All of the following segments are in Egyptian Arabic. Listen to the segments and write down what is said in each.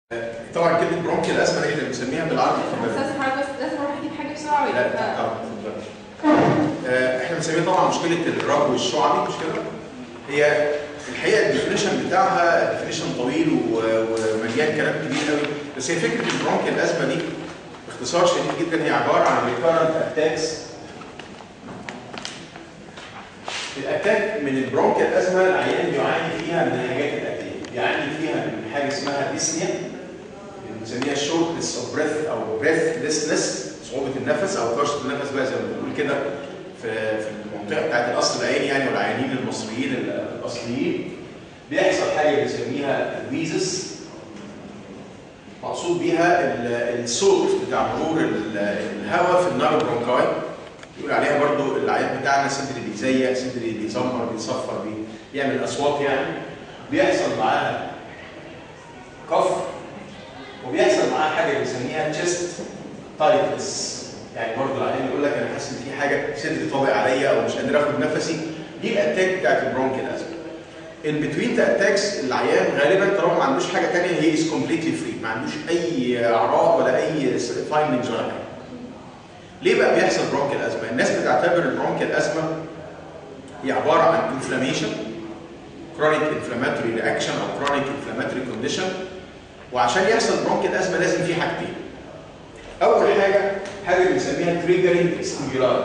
طبعا كلمه برونكيال ازمه احنا بنسميها بالعربي استاذ حضرتك بس لازم اروح اجيب حاجه بسرعه لا ويبقى لا اتفضل. آه، احنا بنسميها طبعا مشكله الربو الشعبي مش كده؟ هي الحقيقه الديفينيشن بتاعها ديفينيشن طويل و- ومليان كلام كبير قوي بس هي فكره البرونكيال الازمه دي باختصار شديد جدا هي عباره عن ريكارنت اتاكس الاتاك من البرونكيال ازمه العيان بيعاني فيها من الحاجات الاتيه بيعاني فيها من حاجه اسمها ديسنيا بنسميها شورتنس اوف بريث او بريثلessness صعوبه النفس او كرشه النفس بقى زي ما بنقول كده في في المنطقه بتاعت القصر العيني يعني والعيانين المصريين ال- الاصليين بيحصل حاجه بنسميها الويزس مقصود بيها ال- الصوت بتاع مرور ال- الهواء في النار برونكاي يقول عليها برضو العيان بتاعنا صدري بيزيق صدري بيزمر بيصفر بي- بيعمل اصوات يعني بيحصل معاها كف وبيحصل معاه حاجه بنسميها تشيست تايتنس يعني برضه العيان يقول لك انا حاسس ان في حاجه صدري طابق عليا او مش قادر اخد نفسي دي الاتاك بتاعت البرونكيال ازمه ان بتوين ذا اتاكس العيان غالبا طالما ما عندوش حاجه ثانيه هي از كومبليتلي فري ما عندوش اي اعراض ولا اي فايندنجز ولا حاجه ليه بقى بيحصل برونكيال ازمه الناس بتعتبر البرونكيال ازمه هي عباره عن انفلاميشن chronic inflammatory reaction او chronic inflammatory condition وعشان يحصل برونكيال ازمه لازم في حاجتين. اول حاجه حاجه بنسميها triggering stimuli.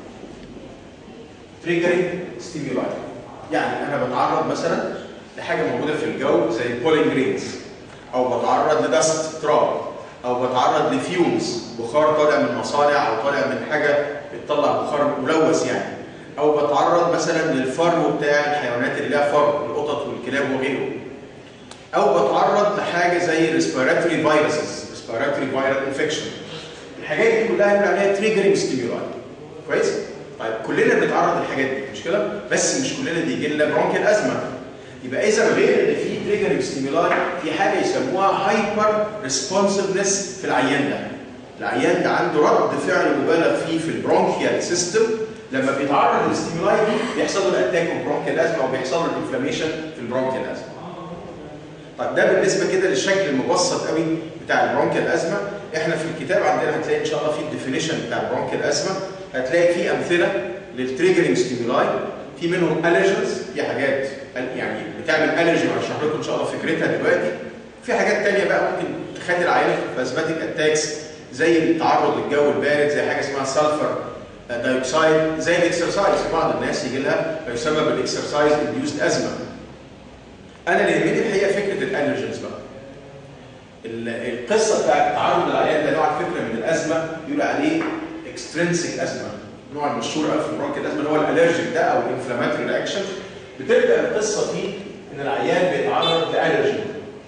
triggering stimuli. يعني انا بتعرض مثلا لحاجه موجوده في الجو زي بولينج رينز او بتعرض لدست تراب او بتعرض لفيومز بخار طالع من مصانع او طالع من حاجه بتطلع بخار ملوث يعني او بتعرض مثلا للفرو بتاع الحيوانات اللي لها فرو القطط والكلاب وغيره او بتعرض لحاجه زي ريسبيراتوري فيروسز ريسبيراتوري فيرال انفكشن الحاجات دي كلها بنقول عليها تريجرنج ستيمولاي كويس طيب كلنا بنتعرض للحاجات دي مش كده بس مش كلنا بيجي لنا برونكيال ازمه يبقى اذا غير ان في تريجرنج ستيمولاي في حاجه يسموها هايبر ريسبونسفنس في العيان ده العيان ده عنده رد فعل مبالغ فيه في البرونكيال سيستم لما بيتعرض للستيمولاي دي بيحصل له الاتاك برونكيال ازمه او بيحصل له الانفلاميشن في البرونكيال ازمه طيب ده بالنسبه كده للشكل المبسط قوي بتاع البرونكيال ازمه احنا في الكتاب عندنا هتلاقي ان شاء الله في الديفينيشن بتاع البرونكيال ازمه هتلاقي في امثله للتريجرنج ستيمولاي في منهم الرجنز في حاجات يعني بتعمل الرجي وهشرح لكم ان شاء الله فكرتها دلوقتي في حاجات تانية بقى ممكن تخلي العيان في ازماتيك اتاكس زي التعرض للجو البارد زي حاجه اسمها سلفر دايوكسايد زي الاكسرسايز بعض الناس يجي لها ما يسمى بالاكسرسايز انديوست ازمه انا اللي يهمني الحقيقه فكره الالرجنز بقى ال- القصه بتاعت تعرض العيان ده نوع فكره من الازمه يقول عليه اكسترنسيك ازمه النوع المشهور قوي في البرونكيال الازمه اللي هو الالرجيك ده او الانفلاماتوري رياكشن بتبدا القصه فيه ان العيان بيتعرض لالرجين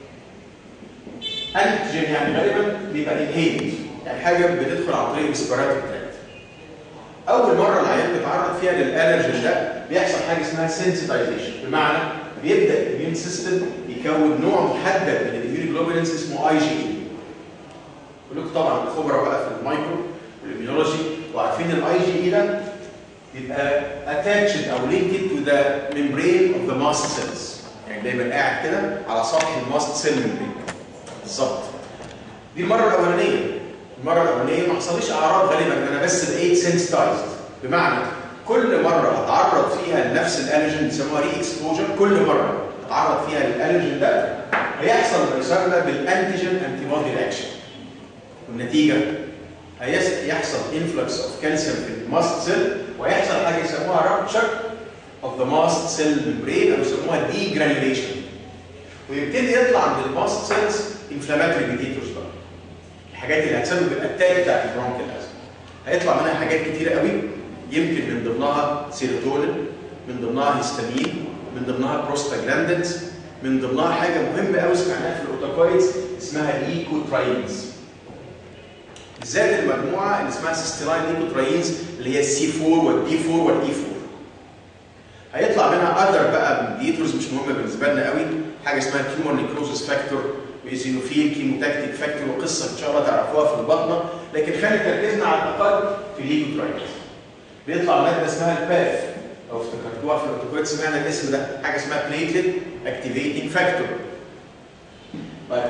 انتيجين يعني غالبا بيبقى انهيلد يعني حاجه بتدخل عن طريق الريسبيراتوري تراكت اول مره العيان بيتعرض فيها للالرجين ده بيحصل حاجه اسمها سنسيتايزيشن بمعنى بيبدا الاميون سيستم يكون نوع محدد من الاميونوجلوبولينز اسمه اي جي اي كلكم طبعا خبراء بقى في المايكرو والاميونولوجي وعارفين الاي جي اي ده بيبقى اتاتشد او لينكد تو ذا ميمبرين اوف ذا ماست سيلز يعني دايما قاعد كده على سطح الماست سيل ميمبرين بالظبط دي المره الاولانيه المره الاولانيه ما حصليش اعراض غالبا انا بس بقيت سنسيتايزد بمعنى كل مره اتعرض فيها لنفس الالرجين بيسموها ري اكسبوجر كل مره اتعرض فيها للالرجين ده هيحصل ما يسمى بالانتيجين انتي بودي رياكشن والنتيجه هيس- يحصل انفلكس اوف كالسيوم في الماست سيل ويحصل حاجه يسموها رابتشر اوف ذا ماست سيل ميمبرين او يسموها دي جرانيوليشن ويبتدي يطلع عند الماست سيلز انفلاماتوري ميديتورز بقى الحاجات اللي هتسبب الاتاك بتاع البرونكيال ازمه هيطلع منها حاجات كتيره قوي يمكن من ضمنها سيروتونين من ضمنها هيستامين من ضمنها بروستاجلاندينز من ضمنها حاجه مهمه قوي سمعناها في الاوتوكويدز اسمها الايكوتراينز بالذات المجموعه اللي اسمها سيستيلاين ليكوتراينز اللي هي السي 4 والدي 4 والاي 4 هيطلع منها اذر بقى ميديتورز مش مهمه بالنسبه لنا قوي حاجه اسمها تيومر نيكروزس فاكتور ويزينوفيل كيموتاكتيك فاكتور وقصه ان شاء الله تعرفوها في البطنه لكن خلي تركيزنا على الاقل في الليكوتراينز بيطلع ماده اسمها الباف لو افتكرتوها في الاوتوكويد سمعنا الاسم ده حاجه اسمها بليتلت اكتيفيتنج فاكتور طيب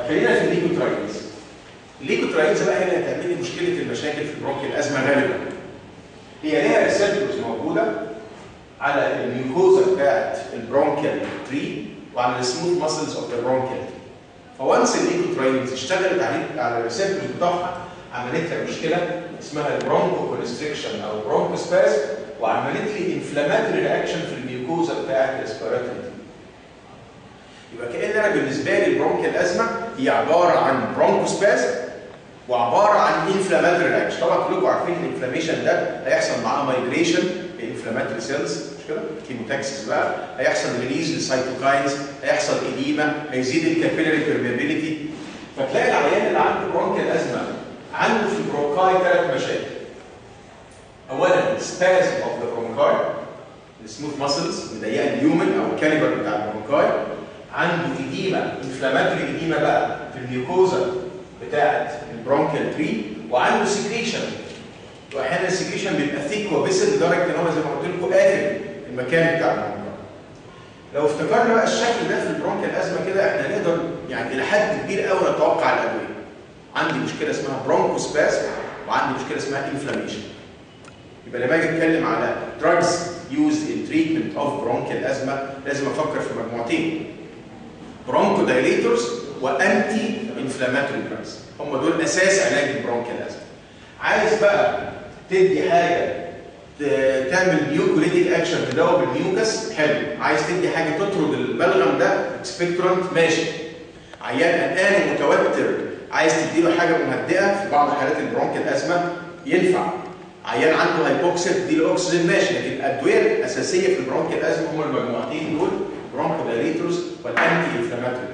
طيب خلينا في الليكوتراينز الليكوتراينز بقى هي اللي هتعمل لي مشكله المشاكل في برونكي الازمه غالبا هي ليها ريسبتورز موجوده على الميوكوزا بتاعت البرونكيال تري وعلى السموث ماسلز اوف ذا برونكيال فوانس الليكوتراينز اشتغلت عليه على الريسبتورز بتاعها عملت لها مشكله اسمها البرونكو كونستريكشن او برونكو سباز وعملت لي انفلاماتوري رياكشن في الميوكوزا بتاعت الريسبيراتوري يبقى كان انا بالنسبه لي البرونكيال ازمه هي عباره عن برونكو سباز وعباره عن انفلاماتوري رياكشن طبعا كلكم عارفين ان الانفلاميشن ده هيحصل معاه مايجريشن لانفلاماتوري سيلز مش كده كيموتاكسس بقى هيحصل ريليز للسيتوكاينز هيحصل اديما هيزيد الكابيلاري بيرميبيليتي فتلاقي العيان اللي عنده برونكيال ازمه عنده في البرونكاي ثلاث مشاكل اولا سبازم اوف ذا برونكاي السموث ماسلز مضيقه اليومن او الكاليبر بتاع البرونكاي عنده اديما انفلاماتوري اديما بقى في الميوكوزا بتاعه البرونكيال تري وعنده سكريشن واحيانا السكريشن بيبقى ثيك وبسل لدرجه ان هو زي ما قلت لكم قافل المكان بتاع البرونكاي لو افتكرنا بقى الشكل ده في البرونكيال ازمه كده احنا نقدر يعني الى حد كبير قوي نتوقع الادويه عندي مشكله اسمها برونكوسباس وعندي مشكله اسمها انفلاميشن يبقى لما اجي اتكلم على drugs used in treatment of bronchial asthma لازم افكر في مجموعتين برونكودايليتورز وانتي انفلاماتوري دراجز هم دول اساس علاج البرونكيال ازمه عايز بقى تدي حاجه ت- تعمل ميوكوليتيك اكشن تداوي بالميوكس حلو عايز تدي حاجه تطرد البلغم ده اكسبكتورانت ماشي عيان قلقان ومتوتر عايز تديله حاجه مهدئه في بعض حالات البرونكيال ازمه ينفع عيان عنده هايبوكسيا تديله اكسجين ماشي لكن الادويه الاساسيه في البرونكيال ازمه هم المجموعتين دول برونكودايليتورز والانتي انفلاماتوري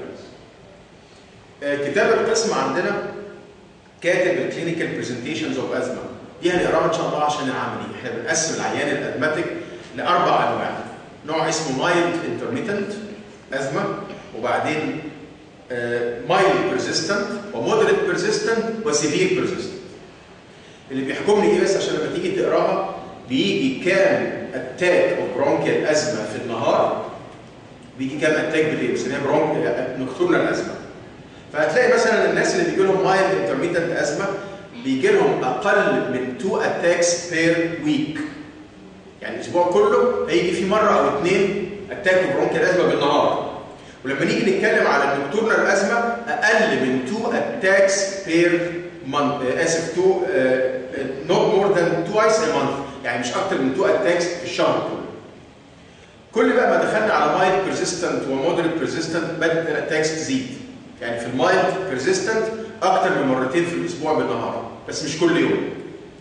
كتاب القسم عندنا كاتب الكلينيكال برزنتيشنز اوف ازمه دي هنقراها ان شاء الله عشان العملي احنا بنقسم العيان الادماتيك لاربع انواع نوع اسمه مايلد انترميتنت ازمه وبعدين مايلد بيرزيستنت ومودريت بيرزيستنت وسيفير بيرزيستنت اللي بيحكمني ايه بس عشان لما تيجي تقراها بيجي كام اتاك او برونكيال ازمه في النهار بيجي كام اتاك بالليل بنسميها برونك نكتورنال ازمه فهتلاقي مثلا الناس اللي بيجي لهم مايلد انترميتنت ازمه بيجي لهم اقل من 2 اتاكس بير ويك يعني الاسبوع كله هيجي فيه مره او اثنين اتاك برونكيال ازمه بالنهار ولما نيجي نتكلم على النكتورنال ازمه اقل من 2 اتاكس بير month اسف 2 نوت مور ذان توايس ا مانث يعني مش اكتر من 2 اتاكس في الشهر كله كل بقى ما دخلنا على مايلد بيرزيستنت ومودريت بيرزيستنت بدات الاتاكس تزيد يعني في المايلد بيرزيستنت اكتر من مرتين في الاسبوع بالنهار بس مش كل يوم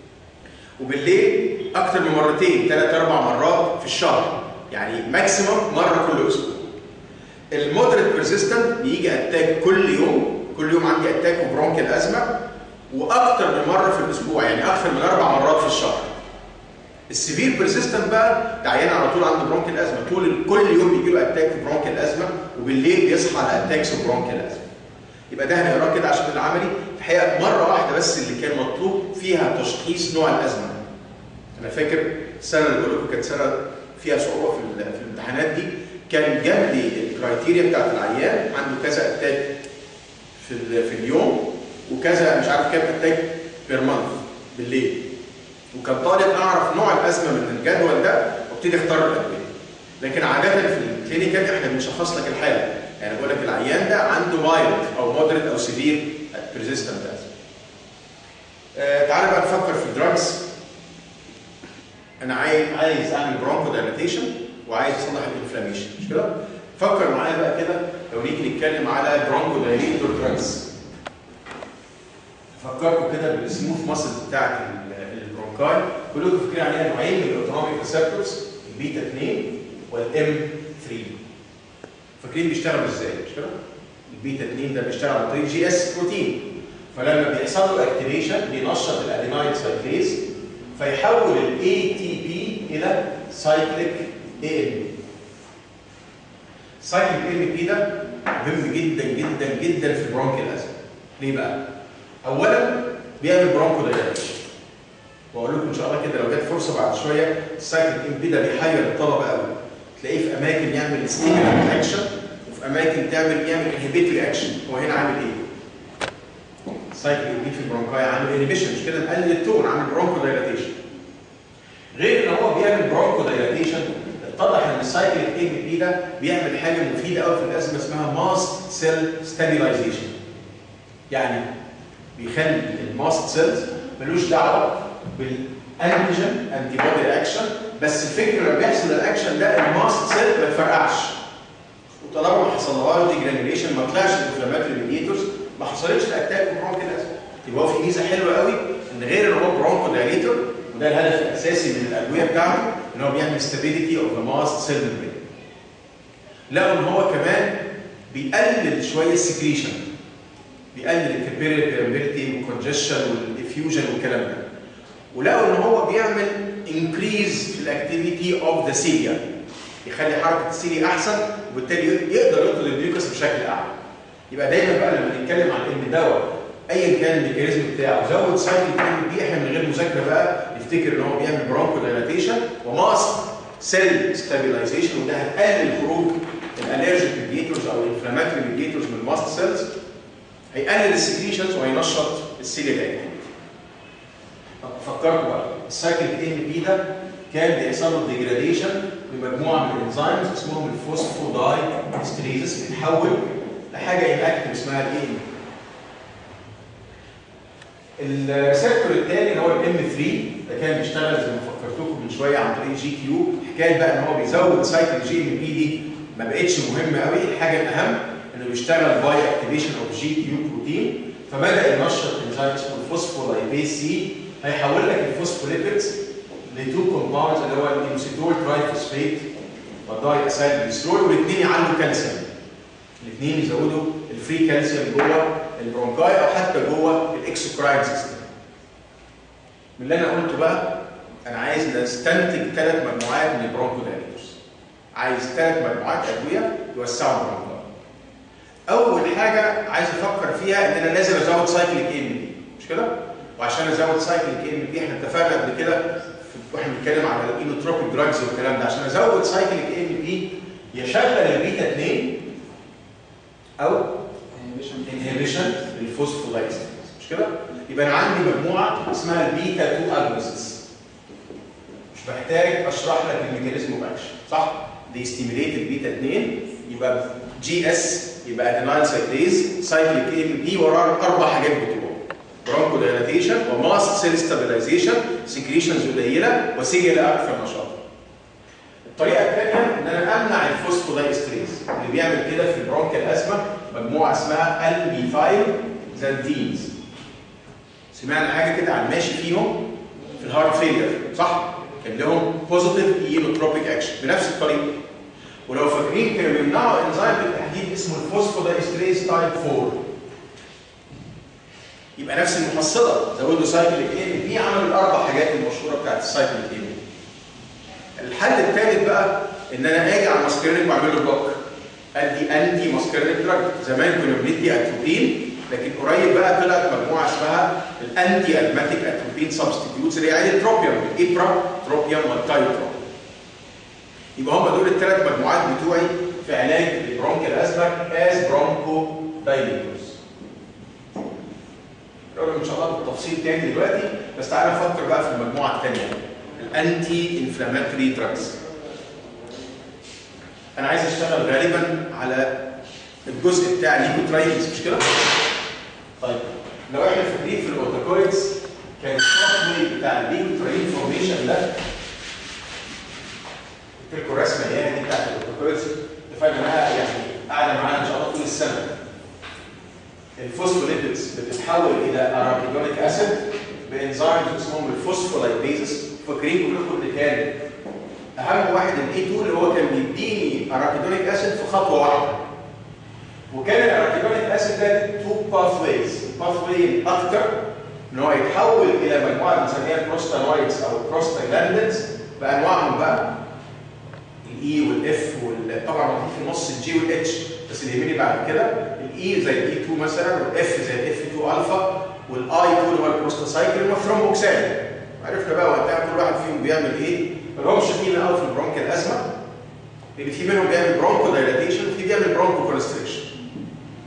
وبالليل اكتر من مرتين ثلاث اربع مرات في الشهر يعني ماكسيموم مره كل اسبوع المودريت بيرزيستنت بيجي اتاك كل يوم كل يوم عندي اتاك وبرونكيال ازمه واكتر من مره في الاسبوع يعني اكتر من اربع مرات في الشهر السيفير بيرسيستنت بقى ده عيان على طول عنده برونكيال ازمه طول كل يوم بيجي له اتاك في برونكيال ازمه وبالليل بيصحى على اتاكس برونكيال ازمه يبقى ده هنقراه كده عشان العملي الحقيقه مره واحده بس اللي كان مطلوب فيها تشخيص نوع الازمه انا فاكر السنه اللي بقول لكم كانت سنه فيها صعوبه في, ال- في الامتحانات دي كان جاب لي الكرايتيريا بتاعت العيان عنده كذا اتاك في ال- في اليوم وكذا مش عارف كام اتاك بير مانث بالليل وكان طالب اعرف نوع الازمه من الجدول ده وابتدي اختار الادويه لكن عاده في الكلينيكال احنا بنشخص لك الحاله يعني بقول لك العيان ده عنده مايلد او مودريت او سيفير بيرزيستنت ازمه آه تعالى بقى نفكر في الدراجز انا عايز عايز اعمل برونكو دايلاتيشن وعايز اصلح الانفلاميشن مش كده؟ فكر معايا بقى كده لو نيجي نتكلم على برونكو دايليتور دراجز فكروا كده بالسموث ماسل بتاعت ال- البرونكاي كلكم فاكرين عليها نوعين من الاوتونوميك ريسبتورز البيتا 2 والام 3 فاكرين بيشتغلوا ازاي مش كده؟ البيتا 2 ده بيشتغل عن طريق جي اس بروتين فلما بيحصل له اكتيفيشن بينشط الادينايد سايكليز فيحول الاي تي بي الى سايكليك اي ام سايكليك اي ام بي ده مهم جدا جدا جدا في البرونكيال ازمه ليه بقى؟ اولا بيعمل برونكو دايلاتيشن واقول لكم ان شاء الله كده لو جت فرصه بعد شويه السايكليك ام بي ده بيحير الطلبه قوي تلاقيه في اماكن يعمل ستيمولانت اكشن وفي اماكن تعمل يعمل انهبيتوري اكشن هو هنا عامل ايه؟ سايكليك اي بي في البرونكاي عامل انيبيشن مش كده مقلل التون عامل برونكو دايلاتيشن غير ان هو بيعمل برونكو دايلاتيشن اتضح ان السايكليك اي بي بي ده بيعمل حاجه مفيده قوي في الازمه اسمها ماست سيل ستابيلايزيشن يعني بيخلي الماست سيلز ملوش دعوه بالانتيجن انتي بودي رياكشن بس الفكره لما بيحصل الاكشن ده الماست سيل ما يفرقعش وطالما ما حصلهاش دي جرانيوليشن ما طلعش الانفلاماتوري ميديتورز ما حصلتش الاتاك برونكو الازمه يبقى هو في ميزه حلوه قوي ان غير ان هو برونكو دايليتور وده الهدف الاساسي من الادويه بتاعته ان هو بيعمل stability اوف ذا ماست سيل membrane. لقوا ان هو كمان بيقلل شويه السكريشن بيقلل الكابيلاري بيرمبيلتي والكونجشن والافيوجن والكلام ده ولقوا ان هو بيعمل انكريز في الاكتيفيتي اوف ذا سيليا يخلي حركه السيليا احسن وبالتالي يقدر يطلب الميوكس بشكل اعلى يبقى دايما بقى لما نتكلم عن ان دواء ايا كان الميكانيزم بتاعه زود سايكل ام بي احنا من غير مذاكره بقى نفتكر ان هو بيعمل برونكو دايلاتيشن وماست سيل ستابيلايزيشن وده هتقلل خروج الالرجيك ميديتورز او الانفلاماتوري ميديتورز من الماست سيلز هيقلل السكريشنز وهينشط السيليا اكتيفيتي طب فكركم بقى السايكل ام بي ده كان بيحصل له ديجراديشن بمجموعه من الانزيمز اسمهم الفوسفوداي ستريزس بيتحول لحاجه انكتيف اسمها الايه الريسبتور الثاني اللي هو الام 3 ده كان بيشتغل زي ما فكرتكم من شويه عن طريق جي كيو حكايه بقى ان هو بيزود سايكل جي ام بي دي ما بقتش مهمه قوي الحاجه الاهم انه بيشتغل باي اكتيفيشن اوف جي كيو بروتين فبدا ينشط انزيم اسمه الفوسفولايبيز سي هيحول لك الفوسفوليبيدز لتو كومباوندز اللي هو الانوسيتول ترايفوسفيت والداي اسايل جليسرول والاثنين يعلوا كالسيوم الاثنين يزودوا الفري كالسيوم جوه البرونكاي او حتى جوه الاكسوكراين سيستم من اللي انا قلته بقى انا عايز نستنتج ثلاث مجموعات من البرونكودايليتورز عايز ثلاث مجموعات ادويه يوسعوا البرونكاي اول حاجه عايز افكر فيها ان انا لازم ازود سايكليك ام بي مش كده وعشان ازود سايكليك ام بي احنا اتفقنا قبل كده واحنا بنتكلم على الاينوتروبيك دراجز والكلام ده عشان ازود سايكليك ام بي يشغل البيتا 2 او انهبيشن للفوسفولايز مش كده؟ يبقى انا عندي مجموعه اسمها البيتا 2 اجونستس مش محتاج اشرح لك الميكانيزم اوف اكشن صح؟ دي ستيميليت البيتا 2 يبقى جي اس يبقى ادينايل سايكليز سايكليك ام بي وراه اربع حاجات بتوعه برونكو دايلاتيشن وماست سيل ستابيلايزيشن سكريشنز قليله وسيجل اكثر نشاط الطريقه الثانيه ان انا امنع الفوسفودايستريز اللي بيعمل كده في البرونكيال ازمه مجموعه اسمها البيفايل زانتينز سمعنا حاجه كده عن ماشي فيهم في الهارت فيلر صح؟ كان لهم بوزيتيف اينوتروبيك اكشن بنفس الطريقه ولو فاكرين كانوا بيمنعوا انزيم بالتحديد اسمه الفوسفودايستريز تايب 4 يبقى نفس المحصله زودوا سايكليك اي بي عملوا الاربع حاجات المشهوره بتاعت السايكليك اي بي الحل الثالث بقى ان انا اجي على الماسكرينيك واعمل له بلوك ادي انتي ماسكرينيك دراج زمان كنا بندي اتروبين لكن قريب بقى طلعت مجموعه اسمها الانتي ادماتيك اتروبين سبستيتيوتس اللي هي عيله تروبيوم الابرا تروبيوم والتايوتروبيوم يبقى هم دول الثلاث مجموعات بتوعي في علاج البرونكيال ازمه از برونكو دايليتورز نقول ان شاء الله بالتفصيل تاني دلوقتي بس تعالى نفكر بقى في المجموعه الثانيه الانتي انفلاماتوري دراجز انا عايز اشتغل غالبا على الجزء بتاع الليكوتراينز مش كده؟ طيب لو احنا فاكرين في الاوتوكوريكس كان الشوت بتاع الليكوتراين فورميشن ده قلت لكم الرسمه ايه دي بتاعت الاوتوكوريكس اتفقنا انها يعني قاعده معانا ان شاء الله طول السنه الفوسفوليبيدز بتتحول الى ارابيدونيك اسيد بانزيمز اسمهم الفوسفولايبيزز فاكرين كلكم اللي كان اهم واحد الاي 2 اللي هو كان بيديني ارابيدونيك اسيد في خطوه واحده وكان الارابيدونيك اسيد ده تو باث ويز باث واي اكتر ان هو يتحول الى مجموعه بنسميها البروستانويدز او البروستاجلاندنز بانواعهم بقى الاي والاف طبعا موجود في النص الجي والاتش بس اللي يهمني بعد كده الاي زي الاي 2 مثلا والاف زي الاف 2 الفا والاي 2 اللي هو البروستاسايكل والثرومبوكسان عرفنا بقى وقتها كل واحد فيهم بيعمل ايه ما لهمش قيمه قوي في البرونكيال ازمه اللي في منهم بيعمل برونكو دايلاتيشن وفي بيعمل برونكو كونستريكشن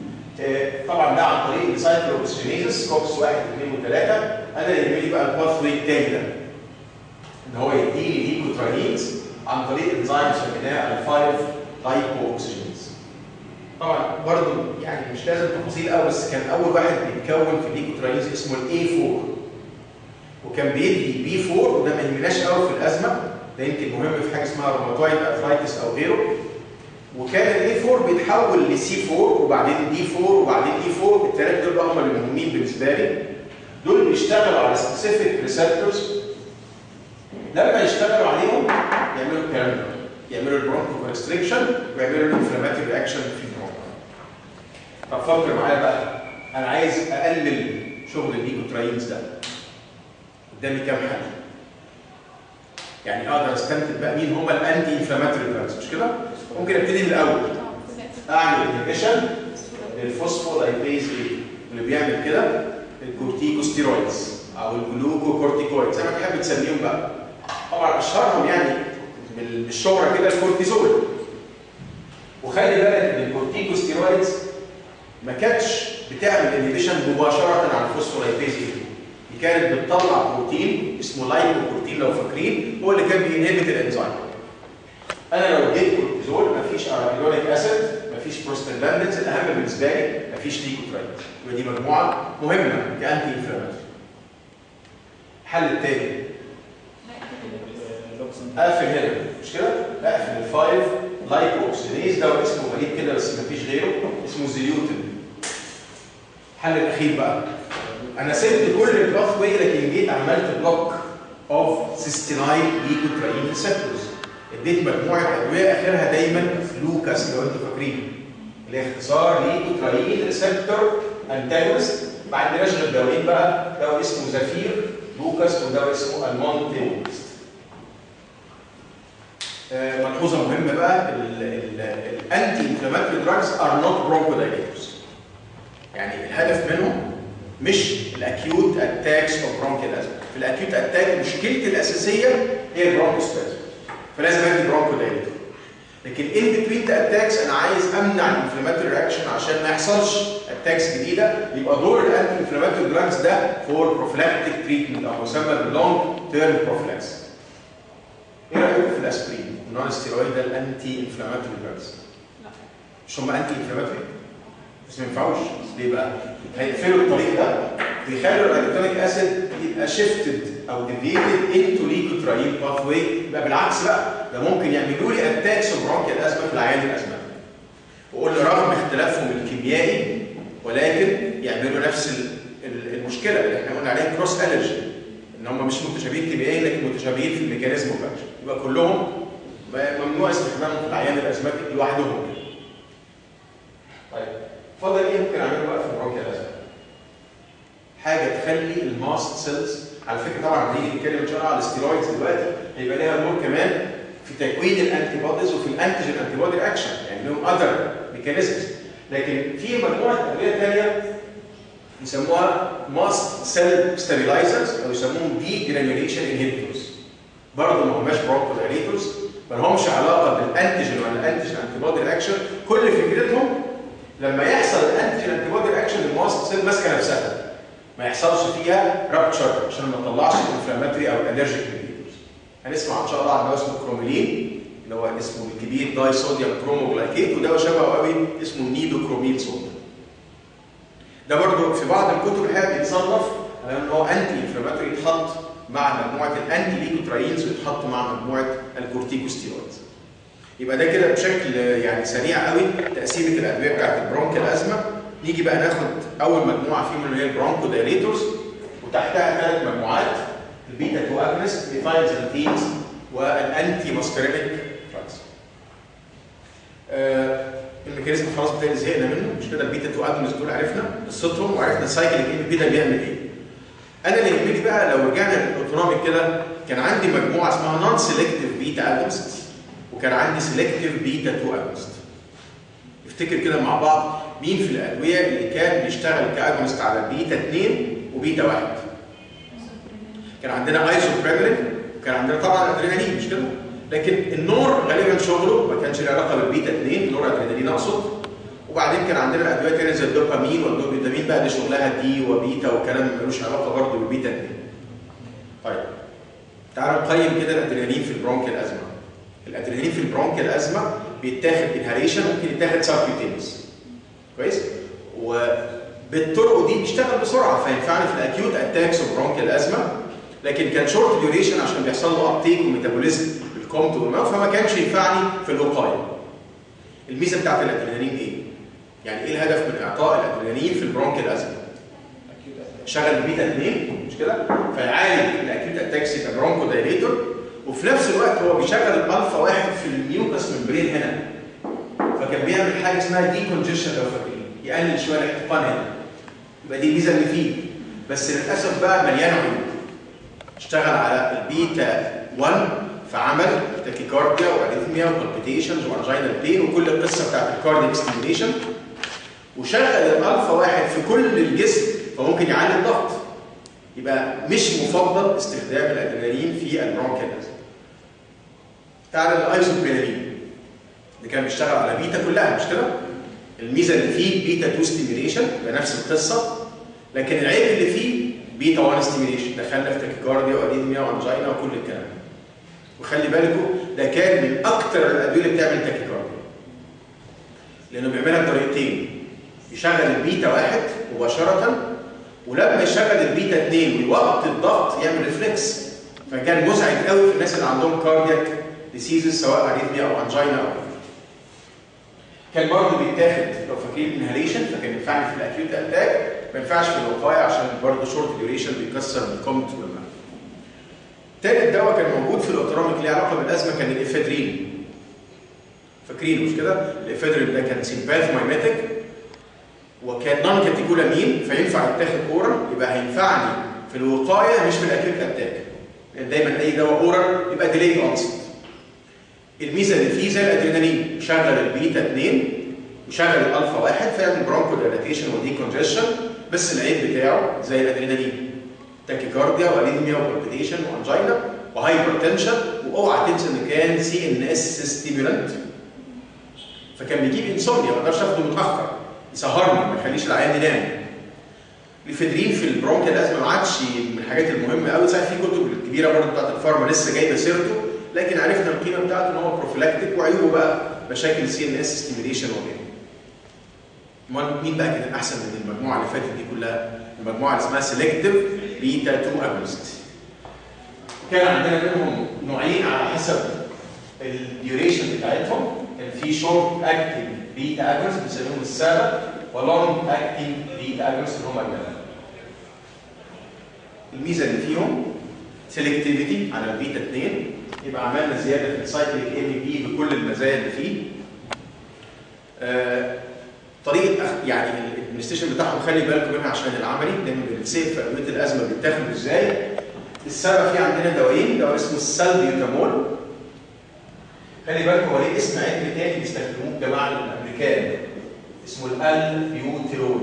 آه، طبعا ده عن طريق السايكلو اوكسجينيزس كوكس 1 2 و3 انا يهمني بقى الباث واي التاني ده ان هو يديني ليكوتراينز عن طريق انزيم سميناه الفايف لايكو اوكسجينيز طبعا برضو يعني مش لازم تفاصيل قوي بس كان اول واحد بيتكون في الليكوتراينز اسمه الاي 4 وكان بيدي بي 4 وده ما يهمناش قوي في الازمه ده يمكن مهم في حاجه اسمها روماتويد ارثرايتس او غيره وكان الاي 4 بيتحول لسي 4 وبعدين دي 4 وبعدين اي 4 الثلاثه دول بقى هم اللي مهمين بالنسبه لي دول بيشتغلوا على سبيسيفيك ريسبتورز لما يشتغلوا عليهم يعملوا الكلام ده يعملوا البرونكو كونستريكشن ويعملوا الانفلاماتوري رياكشن في البرونكو طب فكر معايا بقى انا عايز اقلل شغل الليكوتراينز ده قدامي كام حل يعني اقدر استنتج بقى مين هم الانتي انفلاماتوري دراجز مش كده ممكن ابتدي من الاول اعمل انهبيشن للفوسفولايبيز ايه اللي بيعمل كده الكورتيكوستيرويدز او الجلوكوكورتيكويدز زي ما تحب تسميهم بقى طبعا اشهرهم يعني بال- بالشهره كده الكورتيزول وخلي بالك ان الكورتيكوستيرويدز ما كانتش بتعمل انهبيشن مباشره على الفوسفولايبيز دي دي كانت بتطلع بروتين اسمه لايكوبروتين لو فاكرين هو اللي كان بينهبت الانزيم انا لو اديت كورتيزول مفيش ارابيلونيك اسيد مفيش بروستاجلاندينز الاهم بالنسبه لي مفيش ليكوترايت يبقى دي مجموعه مهمه كانتي انفلاماتوري الحل الثاني اقفل هنا مش كده؟ اقفل الفايف لايكو اوكسيديز ده اسمه غريب كده بس مفيش غيره اسمه زيليوتين الحل الاخير بقى انا سبت كل الباث واي لكن جيت عملت بلوك اوف سيستينايل ليكوتراين ريسبتورز اديت مجموعه ادويه اخرها دايما لوكاس لو انتوا فاكرين اللي هي اختصار ليكوتراين ريسبتور انتاجونست ما عندناش غير دوايين بقى دواء اسمه زفير لوكاس ودواء اسمه المونتيوست آه، ملحوظه مهمه بقى الانتي انفلاماتوري دراجز ار نوت برونكودايليتورز يعني الهدف منهم مش الاكيوت اتاكس اوف برونكيال ازمه في الاكيوت اتاك مشكلتي الاساسيه هي البرونكوسبازم فلازم ادي برونكودايليتور لكن ان بتوين اتاكس انا عايز امنع الانفلاماتوري رياكشن عشان ما يحصلش اتاكس جديده يبقى دور الانتي انفلاماتوري دراجز ده فور بروفلاكتيك تريتمنت او مسمى باللونج تيرم بروفلاكس ايه رايكم في الاسبرين النون ستيرويد ده الانتي انفلاماتوري دراجز مش هم انتي انفلاماتوري بس ما ينفعوش ليه بقى؟ هيقفلوا الطريق ده ويخلوا الالكترونيك اسيد يبقى شيفتد او ديفيتد انتو ليكوتراين باث واي يبقى بالعكس بقى ده ممكن يعملوا لي اتاكس برونكيال ازمه في العيان الازمه واقول له رغم اختلافهم الكيميائي ولكن يعملوا نفس ال- ال- المشكله اللي احنا قلنا عليها كروس الرجي ان هم مش متشابهين كيميائيا لكن متشابهين في الميكانيزم اوف اكشن يبقى كلهم ممنوع استخدامهم في العيان الازمات لوحدهم كده طيب فاضل ايه ممكن اعمله بقى في البرونكيال ازمه حاجه تخلي الماست سيلز على فكره طبعا هنيجي نتكلم ان شاء الله على الستيرويدز دلوقتي هيبقى ليها دور كمان في تكوين الانتي بوديز وفي الانتيجين انتي بودي اكشن يعني لهم اذر ميكانيزمز لكن في مجموعه ادويه ثانيه يسموها ماست سيل ستابيلايزرز او يسموهم دي جرانيوليشن انهبيتورز برضه ما هماش برونكودايليتورز ما لهمش علاقه بالانتيجين ولا الانتيجين انتي بودي رياكشن كل فكرتهم لما يحصل الانتيجين انتي بودي رياكشن الماست سيل ماسكه نفسها ما يحصلش فيها رابتشر عشان ما تطلعش الانفلاماتري او الالرجيك انهبيتورز هنسمع ان شاء الله عن دواء اسمه كروميلين اللي هو اسمه الكبير داي صوديوم كروموجلايكيت ودواء شبهه قوي اسمه نيدوكروميل صوديوم ده برضه في بعض الكتب الحقيقه بيتصنف على ان هو انتي انفلاماتوري يتحط مع مجموعه الانتي ليكوتراينز ويتحط مع مجموعه الكورتيكوستيرويدز. يبقى ده كده بشكل يعني سريع قوي تقسيمه الادويه بتاعت البرونكيال ازمه نيجي بقى ناخد اول مجموعه فيهم اللي هي البرونكو دايليتورز وتحتها ثلاث مجموعات البيتا 2 اجنست ميثايلزانتينز والانتي ماسكرينيك دراجز. آه الميكانيزم خلاص بتاعي زهقنا منه مش كده البيتا 2 اجنست دول عرفنا قصتهم وعرفنا السايكل الاي بي ده بيعمل ايه. انا اللي يهمني بقى لو رجعنا للاوتونوميك كده كان عندي مجموعه اسمها نون سيلكتيف بيتا اجنست وكان عندي سيلكتيف بيتا 2 اجنست. افتكر كده مع بعض مين في الادويه اللي كان بيشتغل كاجونست على بيتا 2 وبيتا 1 كان عندنا ايزوبريمرين وكان عندنا طبعا ادرينالين مش كده لكن النور غالبا شغله ما كانش له علاقه بالبيتا 2 نور ادرينالين اقصد وبعدين كان عندنا ادويه تانية زي الدوبامين والدوبامين بقى دي شغلها دي وبيتا وكلام ملوش علاقه برضه بالبيتا 2 طيب تعالوا نقيم كده الادرينالين في البرونكيال ازمه الادرينالين في البرونكيال ازمه بيتاخد انهاليشن ممكن يتاخد سبكيوتينيوس كويس وبالطرق دي بيشتغل بسرعه فينفعني في الاكيوت اتاكس اوف برونكيال ازمه لكن كان شورت ديوريشن عشان بيحصل له ابتيك وميتابوليزم بالكومت والماوث فما كانش ينفعني في الوقايه الميزه بتاعت الادرينالين ايه؟ يعني ايه الهدف من اعطاء الادرينالين في البرونكيال ازمه؟ شغل البيتا 2 مش كده؟ فيعالج الاكيوت اتاكس يبقى برونكو دايليتور وفي نفس الوقت هو بيشغل الالفا واحد في الميوكس ممبرين هنا فكان بيعمل حاجه اسمها دي كونجيشن لو فاكرين يقلل شويه الاحتقان هنا يبقى دي الميزه اللي فيه بس للاسف بقى مليان عيوب اشتغل على البيتا 1 فعمل تاكيكارديا واريثميا وبالبيتيشنز وانجينال بين وكل القصه بتاعت الكارديك ستيميليشن وشغل الالفا واحد في كل الجسم فممكن يعلي الضغط يبقى مش مفضل استخدام الادرينالين في البرونكيال تعالى الايزوبرينالين اللي كان بيشتغل على بيتا كلها مش كده؟ الميزه اللي فيه بيتا 2 ستيميليشن يبقى نفس القصه لكن العيب اللي فيه بيتا 1 ستيميليشن دخلنا في تاكيكارديا واريثميا وانجينا وكل الكلام ده وخلي بالكم ده كان من اكثر الادويه اللي بتعمل تاكيكارديا لانه بيعملها بطريقتين يشغل البيتا واحد مباشره ولما يشغل البيتا 2 ويوقت الضغط يعمل ريفلكس فكان مزعج قوي في الناس اللي عندهم كاردياك ديسيزز سواء اريثميا او انجينا او كان برضه بيتاخد لو فاكرين انهاليشن فكان ينفعني في الاكيوت اتاك ما ينفعش في الوقايه عشان برضه شورت ديوريشن بيكسر الكومت والماء. تالت دواء كان موجود في الاوتونوميك ليه علاقه بالازمه كان الافيدرين. فاكرين مش كده؟ الافيدرين ده كان سيمباث مايماتيك وكان نون كاتيكولامين فينفع يتاخد اورال يبقى هينفعني في الوقايه مش في الاكيوت اتاك. لان دايما اي دواء اورال يبقى ديلي اونست. الميزه اللي فيه زي الادرينالين شغل البيتا 2 وشغل الالفا 1 فيعمل برونكو دايلاتيشن ودي كونجيشن بس العيب بتاعه زي الادرينالين تاكيكارديا واريثميا وبالبيتيشن وانجينا وهايبرتنشن واوعى تنسى ان كان سي ان اس ستيمولانت فكان بيجيب انسومنيا ما اقدرش اخده متاخر يسهرني ما يخليش العيان ينام الفيدرين في البرونكيال ازمه ما عادش من الحاجات المهمه قوي صحيح في كتب الكبيره برضه بتاعت الفارما لسه جايبه سيرته لكن عرفنا القيمه بتاعته ان هو بروفيلاكتيك وعيوبه بقى مشاكل سي ان اس ستيميليشن وغيره. امال مين بقى كان احسن من المجموعه اللي فاتت دي كلها؟ المجموعه اللي اسمها سيلكتيف بيتا 2 اجونست. كان عندنا منهم نوعين على حسب الديوريشن بتاعتهم كان في شورت اكتنج بيتا اجونست بنسميهم السابع ولونج اكتنج بيتا اجونست اللي هم الجنة. الميزه اللي فيهم سيلكتيفيتي على البيتا 2 يبقى عملنا زياده في السايكليك ام بي بكل المزايا اللي فيه. آه طريقه أخ... يعني الادمنستريشن بتاعهم خلي بالكم منها عشان العملي لان بنسيب في ادويه الازمه بيتاخدوا ازاي. السبب في عندنا دوايين دواء اسمه السالبيوتامول. خلي بالكم هو ليه اسم علمي تاني بيستخدموه الجماعه الامريكان اسمه الالبيوتيرول.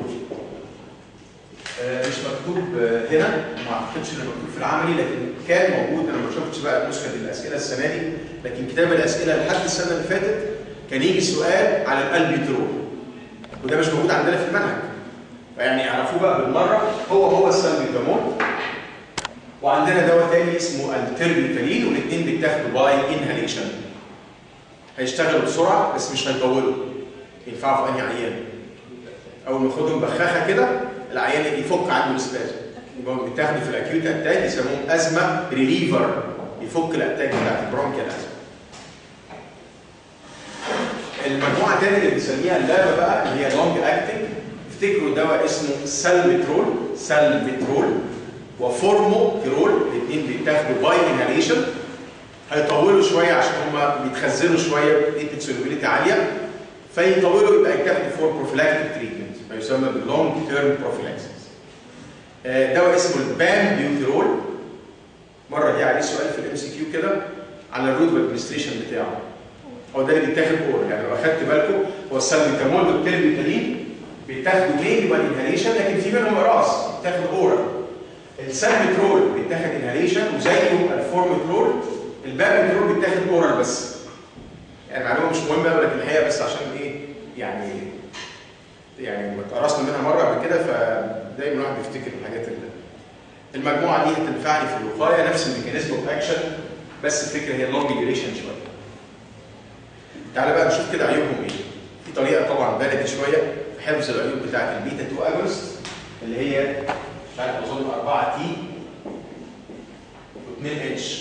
مش مكتوب هنا ما اعتقدش انه مكتوب في العملي لكن كان موجود انا ما شفتش بقى نسخه الاسئله السنه دي لكن كتاب الاسئله لحد السنه اللي فاتت كان يجي سؤال على الالبيترول وده مش موجود عندنا في المنهج فيعني يعرفوه بقى بالمره هو هو السالبيتامول وعندنا دواء تاني اسمه التربيتالين والاثنين بيتاخدوا باي انهاليشن هيشتغلوا بسرعه بس مش هيطولوا ينفعوا في انهي عيان اول ما ياخدهم بخاخه كده العيان يفك عنده السبازم يبقى بيتاخدوا في الاكيوت اتاك يسموهم ازمه ريليفر يفك الاتاك بتاعت البرونكيال ازمه. المجموعه الثانيه اللي بنسميها اللابا بقى اللي هي لونج اكتنج افتكروا دواء اسمه سالمترول سالمترول وفورموترول الاثنين بيتاخدوا باي انهاليشن هيطولوا شويه عشان هم بيتخزنوا شويه بنسبه سولوبيليتي عاليه فيطولوا يبقى يتاخدوا فور بروفلاكتيك تريتمنت ما يسمى باللونج تيرم بروفيلاكسيس. دواء اسمه البام بيوتيرول مره جه عليه سؤال في الام سي كيو كده على الروت ادمنستريشن بتاعه. هو ده اللي بيتاخد اورال يعني لو اخدت بالكم هو السالبيتامول والتربيتالين بيتاخدوا مين والانهاليشن لكن في منهم راس بيتاخد اورال. السالبيترول بيتاخد انهاليشن وزيه الفورميترول البامبيترول بيتاخد اورال بس. يعني معلومه مش مهمه لكن الحقيقه بس عشان ايه يعني يعني اتقرصنا منها مره قبل كده فدايما الواحد بيفتكر الحاجات اللي المجموعه دي هتنفعني في الوقايه نفس الميكانيزم اوف اكشن بس الفكره هي لونج ديوريشن شويه. تعالى بقى نشوف كده عيوبهم ايه. في طريقه طبعا بلدي شويه في حفظ العيوب بتاعت البيتا 2 اجونست اللي هي مش عارف اظن 4 تي و2 اتش.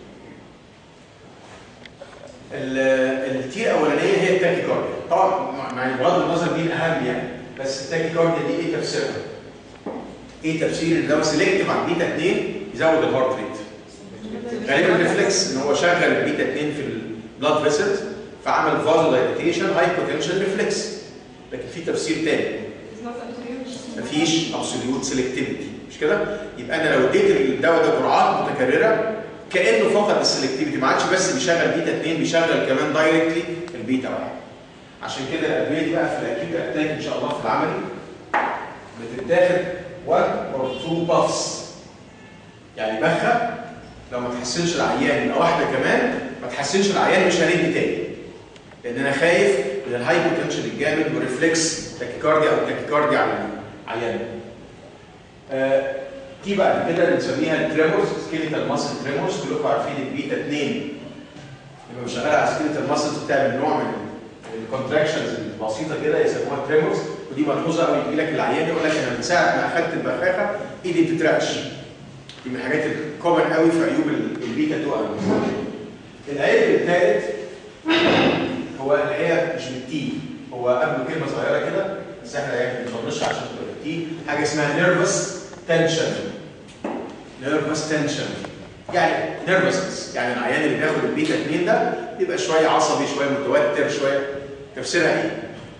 التي الاولانيه هي التاكيكارديا طبعا مع بغض النظر دي الاهم يعني بس التاكيكارديا دي ايه تفسيرها؟ ايه تفسير ان لو سيلكتيف عن بيتا 2 يزود الهارت ريت غالبا ريفلكس ان هو شغل البيتا 2 في البلاد فيسلز فعمل فازو دايليتيشن هاي بوتنشال ريفلكس لكن في تفسير تاني مفيش ابسوليوت سيلكتيفيتي مش كده؟ يبقى انا لو اديت الدواء ده جرعات متكرره كانه فقد السلكتيفيتي ما عادش بس بيشغل بيتا 2 بيشغل كمان دايركتلي البيتا 1 عشان كده الادويه دي بقى في الاكيوت اتاك ان شاء الله في العملي بتتاخد 1 اور 2 بافس يعني بخه لو ما تحسنش العيان يبقى واحده كمان ما تحسنش العيان مش هندي تاني لان انا خايف من الهاي بوتنشال الجامد والريفلكس تاكيكارديا او تاكيكارديا على العيان آه دي بعد كده بنسميها التريمورز سكيليتال ماسل تريمورز كلكم عارفين البيتا 2 لما شغاله على سكيليتال ماسلز بتعمل نوع من الكونتراكشنز البسيطه كده يسموها تريمورز ودي ملحوظه قوي يجي لك العيان يقول لك انا من ساعه ما اخدت البخاخه ايدي بتترعش دي من الحاجات الكومن قوي في عيوب البيتا 2 العيب الثالث هو الحقيقه مش بالتي هو قبله كلمه صغيره كده بس احنا يعني بنطنش عشان تبقى بالتي حاجه اسمها نيرفس تنشن نيرفس تنشن يعني نيرفسنس يعني العيان اللي بياخد البيتا 2 ده بيبقى شويه عصبي شويه متوتر شويه تفسيرها ايه؟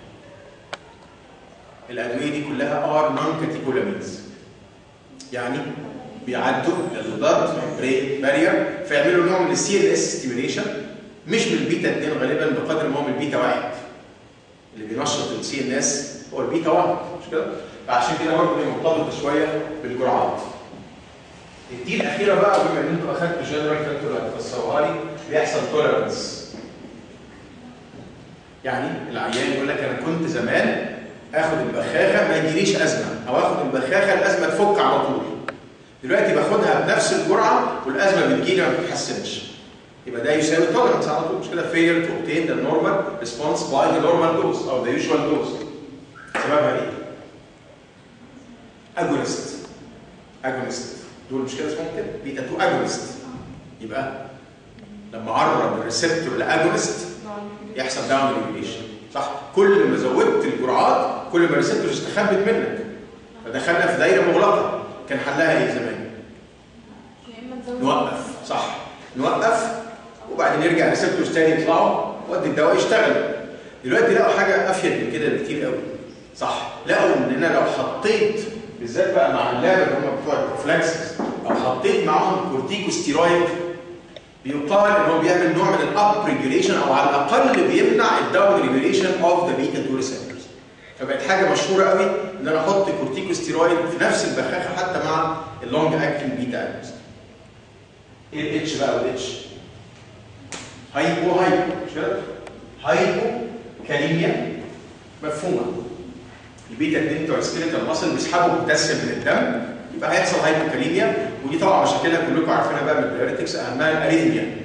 الادويه دي كلها ار نون كاتيكولامينز يعني بيعدوا البلاد برين بارير فيعملوا نوع من السي ال اس ستيميوليشن مش بالبيتا 2 غالبا بقدر ما هو من البيتا 1 اللي بينشط السي ان اس هو البيتا 1 مش كده؟ فعشان كده برضه هي مرتبطه شويه بالجرعات. الدي الاخيره بقى بما ان انتوا اخدتوا جنرال فانتوا اللي هتفسروها لي بيحصل توليرنس. يعني العيان يقول لك انا كنت زمان اخد البخاخه ما يجيليش ازمه او اخد البخاخه الازمه تفك على طول. دلوقتي باخدها بنفس الجرعه والازمه بتجيلي ما بتتحسنش. يبقى ده يساوي توليرنس على طول مش كده failure to obtain the normal response by the normal dose او the usual dose. سببها ايه؟ اجونست اجونست دول مش كده اسمهم كده بيتا 2 اجونست يبقى لما عرض الريسبتور لاجونست يحصل داون ريجوليشن صح كل ما زودت الجرعات كل ما الريسبتور استخبت منك فدخلنا في دايره مغلقه كان حلها ايه زمان؟ نوقف صح نوقف وبعدين يرجع ريسبتورز تاني يطلعوا ودي الدواء يشتغل دلوقتي لقوا حاجه افيد من كده بكتير قوي صح لقوا ان انا لو حطيت بالذات بقى مع اللعبه اللي هم بتوع البروفلاكسس لو حطيت معاهم كورتيكوستيرويد بيقال ان هو بيعمل نوع من الاب ريجوليشن او على الاقل بيمنع الداون ريجوليشن اوف ذا بيتا 2 ريسبتورز فبقت حاجه مشهوره قوي ان انا احط كورتيكوستيرويد في نفس البخاخه حتى مع اللونج اكتنج بيتا اجونست ايه الاتش بقى والاتش هايبو هايبو مش كده هايبو كاليميا مفهومه البيتا 2 بتوع السكيلتال ماسل بيسحبوا بوتاسيوم من الدم يبقى هيحصل هايبوكاليميا ودي طبعا مشاكلها كلكم عارفينها بقى من الدايريتكس اهمها الاريثميا.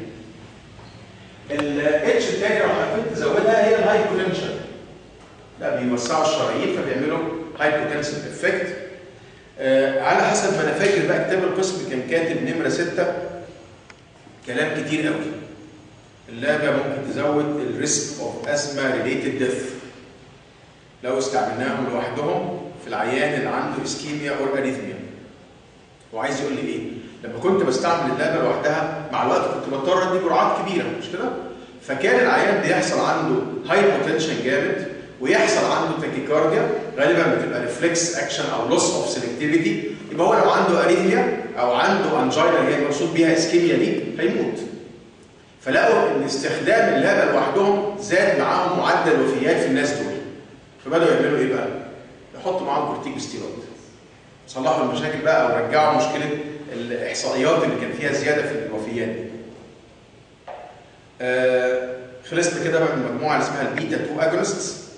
الاتش الثاني لو حبيت تزودها هي الهايبوتنشن. لا بيوسعوا الشرايين فبيعملوا هايبوتنسيف افكت. آه على حسب ما انا فاكر بقى كتاب القسم كان كاتب نمره سته كلام كتير قوي. اللعبه ممكن تزود الريسك اوف اسما ريليتد ديث. لو استعملناهم لوحدهم في العيان اللي عنده اسكيميا او اريثميا وعايز يقول لي ايه لما كنت بستعمل اللعبه لوحدها مع الوقت كنت بضطر ادي جرعات كبيره مش كده فكان العيان بيحصل عنده هايبوتنشن جامد ويحصل عنده تاكيكارديا غالبا بتبقى ريفلكس اكشن او لوس اوف سيلكتيفيتي يبقى هو لو عنده اريثميا او عنده انجينا اللي هي مقصود بيها اسكيميا دي هيموت فلقوا ان استخدام اللعبه لوحدهم زاد معاهم معدل الوفيات في الناس دول فبداوا يعملوا ايه بقى؟ يحطوا معاهم كورتيكوستيرويد. صلحوا المشاكل بقى او رجعوا مشكله الاحصائيات اللي كان فيها زياده في الوفيات دي. آه خلصنا كده بقى من المجموعه اللي اسمها البيتا 2 اجونستس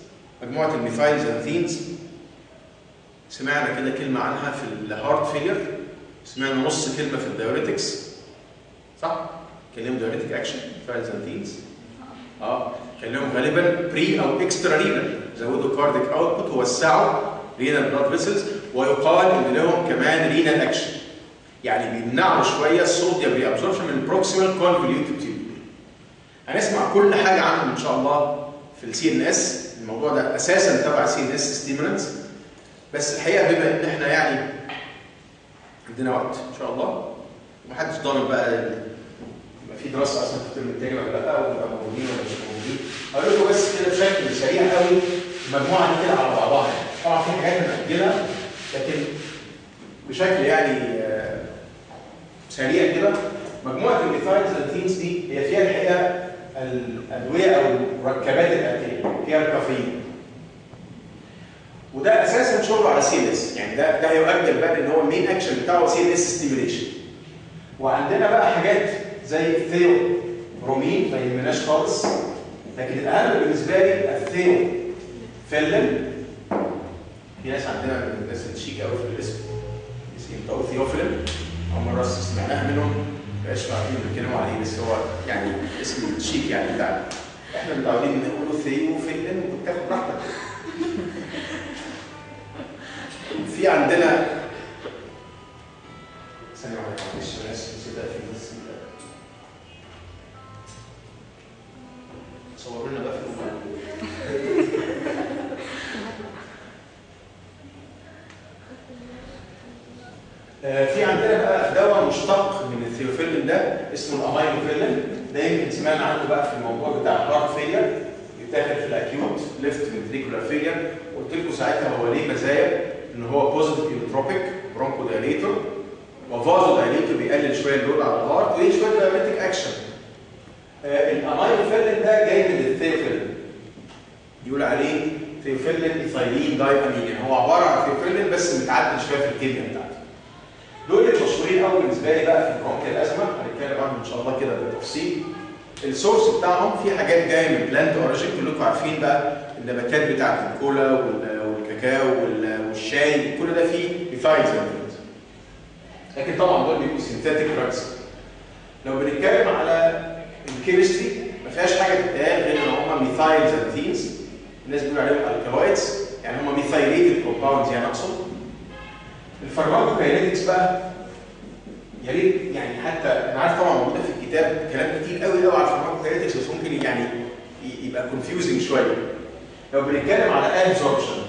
مجموعه الميثايلزانثينز سمعنا كده كلمه عنها في الهارت فيلير سمعنا نص كلمه في الدايوريتكس صح؟ كان لهم دايوريتك اكشن ميثايلزانثينز اه كان لهم غالبا بري او اكسترا رينال زودوا كارديك اوتبوت ووسعوا رينال بلاد فيسلز ويقال ان لهم كمان رينال اكشن يعني بيمنعوا شويه الصوديوم ري ابزوربشن من البروكسيمال كونفوليوتد تيوب هنسمع كل حاجه عنهم ان شاء الله في السي ان اس الموضوع ده اساسا تبع سي ان اس ستيمولانتس بس الحقيقه بما ان احنا يعني عندنا وقت ان شاء الله ومحدش ضامن بقى يبقى في دراسه اصلا في الترم الثاني ولا لا ونبقى موجودين ولا مش موجودين هقول لكم بس كده بشكل سريع قوي المجموعه دي كده على بعضها يعني طبعا في حاجات هنأجلها لكن بشكل يعني آه، سريع كده مجموعه الميثايلزانثينز دي هي فيها الحقيقه الادويه او المركبات الاتيه فيها الكافيين وده اساسا شغله على سي ان اس يعني ده ده هيؤجل بقى ان هو المين اكشن بتاعه سي ان اس ستيميوليشن وعندنا بقى حاجات زي الثيو برومين ما يهمناش خالص لكن الاهم بالنسبه لي الثيو فيلن في ناس عندنا من الناس الشيك قوي في الاسم اسمه بتاعه ثيوفيلن اول مره سمعناها منهم مبقاش عارفين بيتكلموا عليه بس هو يعني اسم شيك يعني بتاعنا احنا متعودين نقوله ثيو فيلن وتاخد راحتك في عندنا ثانية واحدة معلش أنا آسف نسيت أقفل بس صوروا لنا بقى في الموبايل آه، في عندنا بقى دواء مشتق من الثيوفيلين ده اسمه الامينوفيلين ده يمكن سمعنا عنه بقى في الموضوع بتاع الهارت فيلير بيتاخد في الاكيوت ليفت فنتريكولار فيلير قلت لكم ساعتها هو ليه مزايا ان هو بوزيتيف ايوتروبيك برونكو دايليتور وفازو دايليتور بيقلل شويه اللود على الهارت وليه شويه دايمتيك اكشن آه الامينوفيلين ده جاي من الثيوفيلين يقول عليه ثيوفيلين ايثايلين داي امين يعني هو عباره عن ثيوفيلين بس متعدل شويه في الكيمياء بتاعته دول المشهورين قوي بالنسبه لي بقى في البرونكيال ازمه هنتكلم عنهم ان شاء الله كده بالتفصيل السورس بتاعهم في حاجات جايه من بلانت اوريجين كلكم عارفين بقى النباتات بتاعت الكولا وال- والكاكاو وال- والشاي كل ده فيه ميثايل زانثينز لكن طبعا دول بيبقوا سينثيتيك دراجز لو بنتكلم على الكيمستري ما فيهاش حاجه تتقال غير ان هم ميثايل زانثينز الناس بيقولوا عليهم الكالويدز يعني هم ميثايليتد كومباوندز يعني اقصد الفارماكوكاينetics بقى يا ريت يعني حتى انا عارف طبعا موجوده في الكتاب كلام كتير قوي قوي على الفارماكوكاينetics بس ممكن يعني ي- يبقى كونفيوزنج شويه لو بنتكلم على ابزوربشن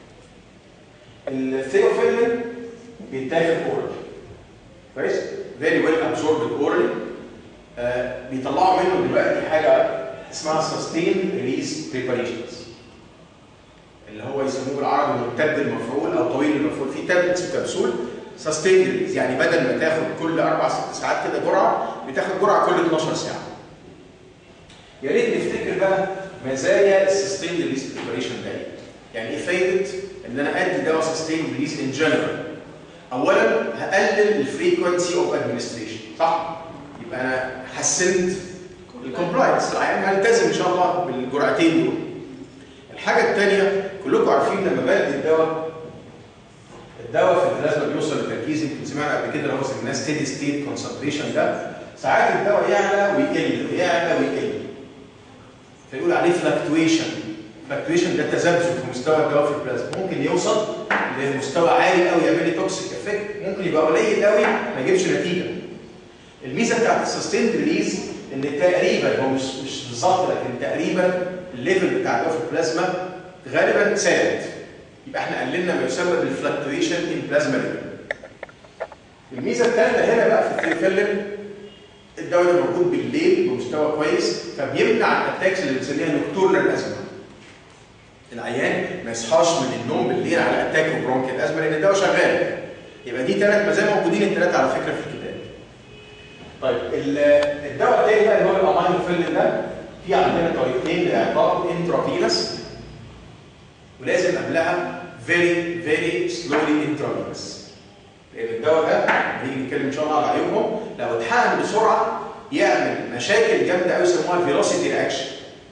الثيوفيلين بيتاخد اورال كويس فيري ويل ابزوربد اورال بيطلعوا منه دلوقتي حاجه اسمها سستين ريليز بريباريشنز اللي هو يسموه بالعربي ممتد المفعول او طويل المفعول في تابلتس وكبسول سستين ريليز يعني بدل ما تاخد كل اربع ست ساعات كده جرعه بتاخد جرعه كل 12 ساعه يا ريت نفتكر بقى مزايا السستين ريليز بريباريشن ده إيه؟ يعني ايه فايده ان انا ادي دواء سستين ريليز ان جنرال اولا هقلل الفريكونسي اوف ادمنستريشن صح يبقى انا حسنت الكومبلاينس يعني هلتزم ان شاء الله بالجرعتين دول الحاجه الثانيه كلكم عارفين لما بدي الدواء الدواء في البلازما بيوصل لتركيز يمكن سمعنا قبل كده اللي هو سميناه ستيدي ستيت كونسنتريشن ده ساعات الدواء يعلى ويقل ويعلى ويقل فيقول عليه فلكتويشن فلكتويشن ده تذبذب في مستوى الدواء في البلازما ممكن يوصل لمستوى عالي قوي يعمل لي توكسيك افكت ممكن يبقى قليل قوي ما يجيبش نتيجه الميزه بتاعت السستيند ريليز ان تقريبا هو مش مش بالظبط لكن تقريبا الليفل بتاع الدواء في البلازما غالبا ثابت يبقى احنا قللنا ما يسمى بالفلكتويشن ان بلازما ليفل الميزه الثالثه هنا بقى في الثيوفيلين الدواء ده موجود بالليل بمستوى كويس فبيمنع الاتاكس اللي بنسميها نكتورنال ازمه العيان ما يصحاش من النوم بالليل على اتاك برونكيال ازمه لان الدواء شغال يبقى دي ثلاث مزايا موجودين الثلاثه على فكره في الكتاب طيب ال- الدواء الثاني بقى اللي هو الامينوفيلين ده في عندنا طريقتين لاعطائه انترافينس ولازم قبلها فيري فيري سلولي انترافينس لان الدواء ده هنيجي نتكلم ان شاء الله على عيوبهم لو اتحقن بسرعه يعمل مشاكل جامده قوي يسموها فيلوسيتي رياكشن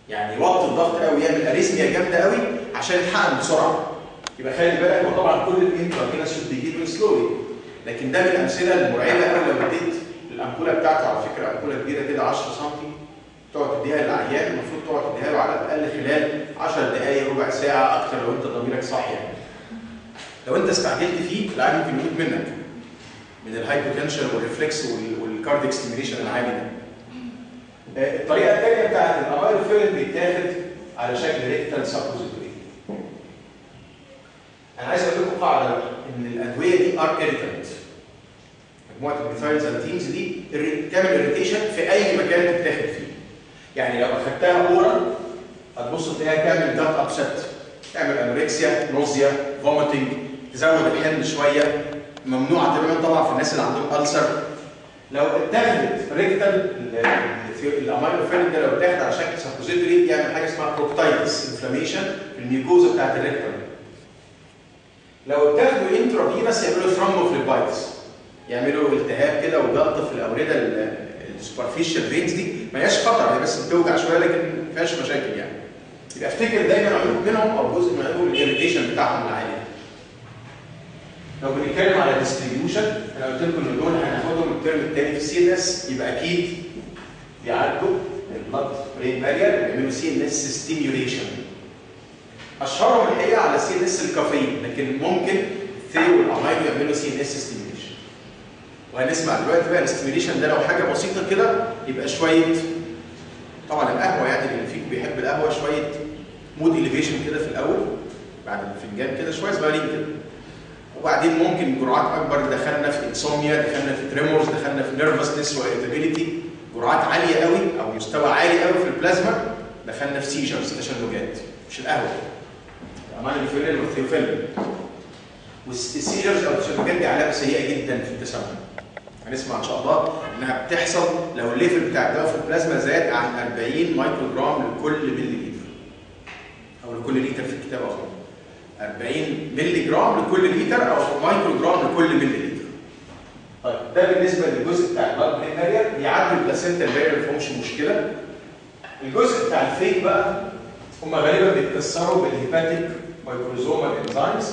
يعني يوطي الضغط قوي يعمل اريثميا جامده قوي عشان يتحقن بسرعه يبقى خلي بالك هو طبعا كل الانترا شوت بيجي سلولي لكن ده من الامثله المرعبه قوي لو اديت الامبوله بتاعته على فكره امبوله كبيره كده 10 سم تقعد تديها للعيان المفروض تقعد تديها له على الاقل خلال 10 دقائق ربع ساعه اكتر لو انت ضميرك صاحي يعني. لو انت استعجلت فيه العيان ممكن يموت منك من الهاي بوتنشال والريفلكس والكارديك ستيميليشن العالي ده. آه، الطريقه الثانيه بتاعت الامايلوفيلين بيتاخد على شكل ريكتال سبوزيتوري. انا عايز اقول لكم قاعده بقى، ان الادويه دي ار اريتنت. مجموعه الميثايلزانتينز دي إري- تعمل اريتيشن في اي مكان تتاخد فيه. يعني لو اخدتها اورال هتبص تلاقيها تعمل جات ابسет تعمل انوركسيا نوزيا فوميتنج تزود الحمل شويه ممنوعه تماما طبعا في الناس اللي عندهم ألسر لو اتاخدت ريكتال الامينوفيلين ده لو اتاخد على شكل سبوزيتوري يعمل حاجه اسمها بروكتايتس انفلاميشن في الميوكوزا بتاعت الريكتال لو اتاخدوا انترافينس يعملوا ثرومبوفليبايتس يعملوا التهاب كده وجلطه في الاورده السوبرفيشال فينز دي ما هياش خطر هي بس بتوجع شويه لكن ما فيهاش مشاكل يعني يبقى افتكر دايما عيوب منهم او جزء من عيوب الاريتيشن بتاعهم العالي لو بنتكلم على ديستريبيوشن انا قلت لكم ان دول هناخدهم الترم الثاني في السي ان اس يبقى اكيد بيعالجوا البلاد برين بارير ويعملوا سي ان اس ستيميوليشن اشهرهم الحقيقه على سي ان اس الكافيين لكن ممكن الثيو والامينو يعملوا سي ان اس ستيميوليشن وهنسمع دلوقتي بقى الاستيميوليشن ده لو حاجه بسيطه كده يبقى شويه طبعا القهوه يعني اللي فيكم بيحب القهوه شويه مود اليفيشن كده في الاول بعد الفنجان كده شويه صغيرين كده وبعدين ممكن جرعات اكبر دخلنا في انسوميا دخلنا في تريمورز دخلنا في نيرفسنس واريتابيليتي جرعات عاليه قوي او مستوى عالي قوي في البلازما دخلنا في سيجرز تشنجات مش القهوه الامانوفيلين والثيوفيلين والسيجرز او التشنجات دي علامه سيئه جدا في التسمم هنسمع ان شاء الله انها بتحصل لو الليفل بتاع الدواء في البلازما زاد عن 40 مايكرو جرام لكل ملي لتر او لكل لتر في الكتاب اصلا 40 ملي جرام لكل لتر او مايكرو جرام لكل ملي لتر طيب ده بالنسبه للجزء بتاع البلاد برين بارير بيعدي البلاسينتا البارير ما فيهمش مشكله الجزء بتاع الفيك بقى هم غالبا بيتكسروا بالهيباتيك مايكروزومال انزيمز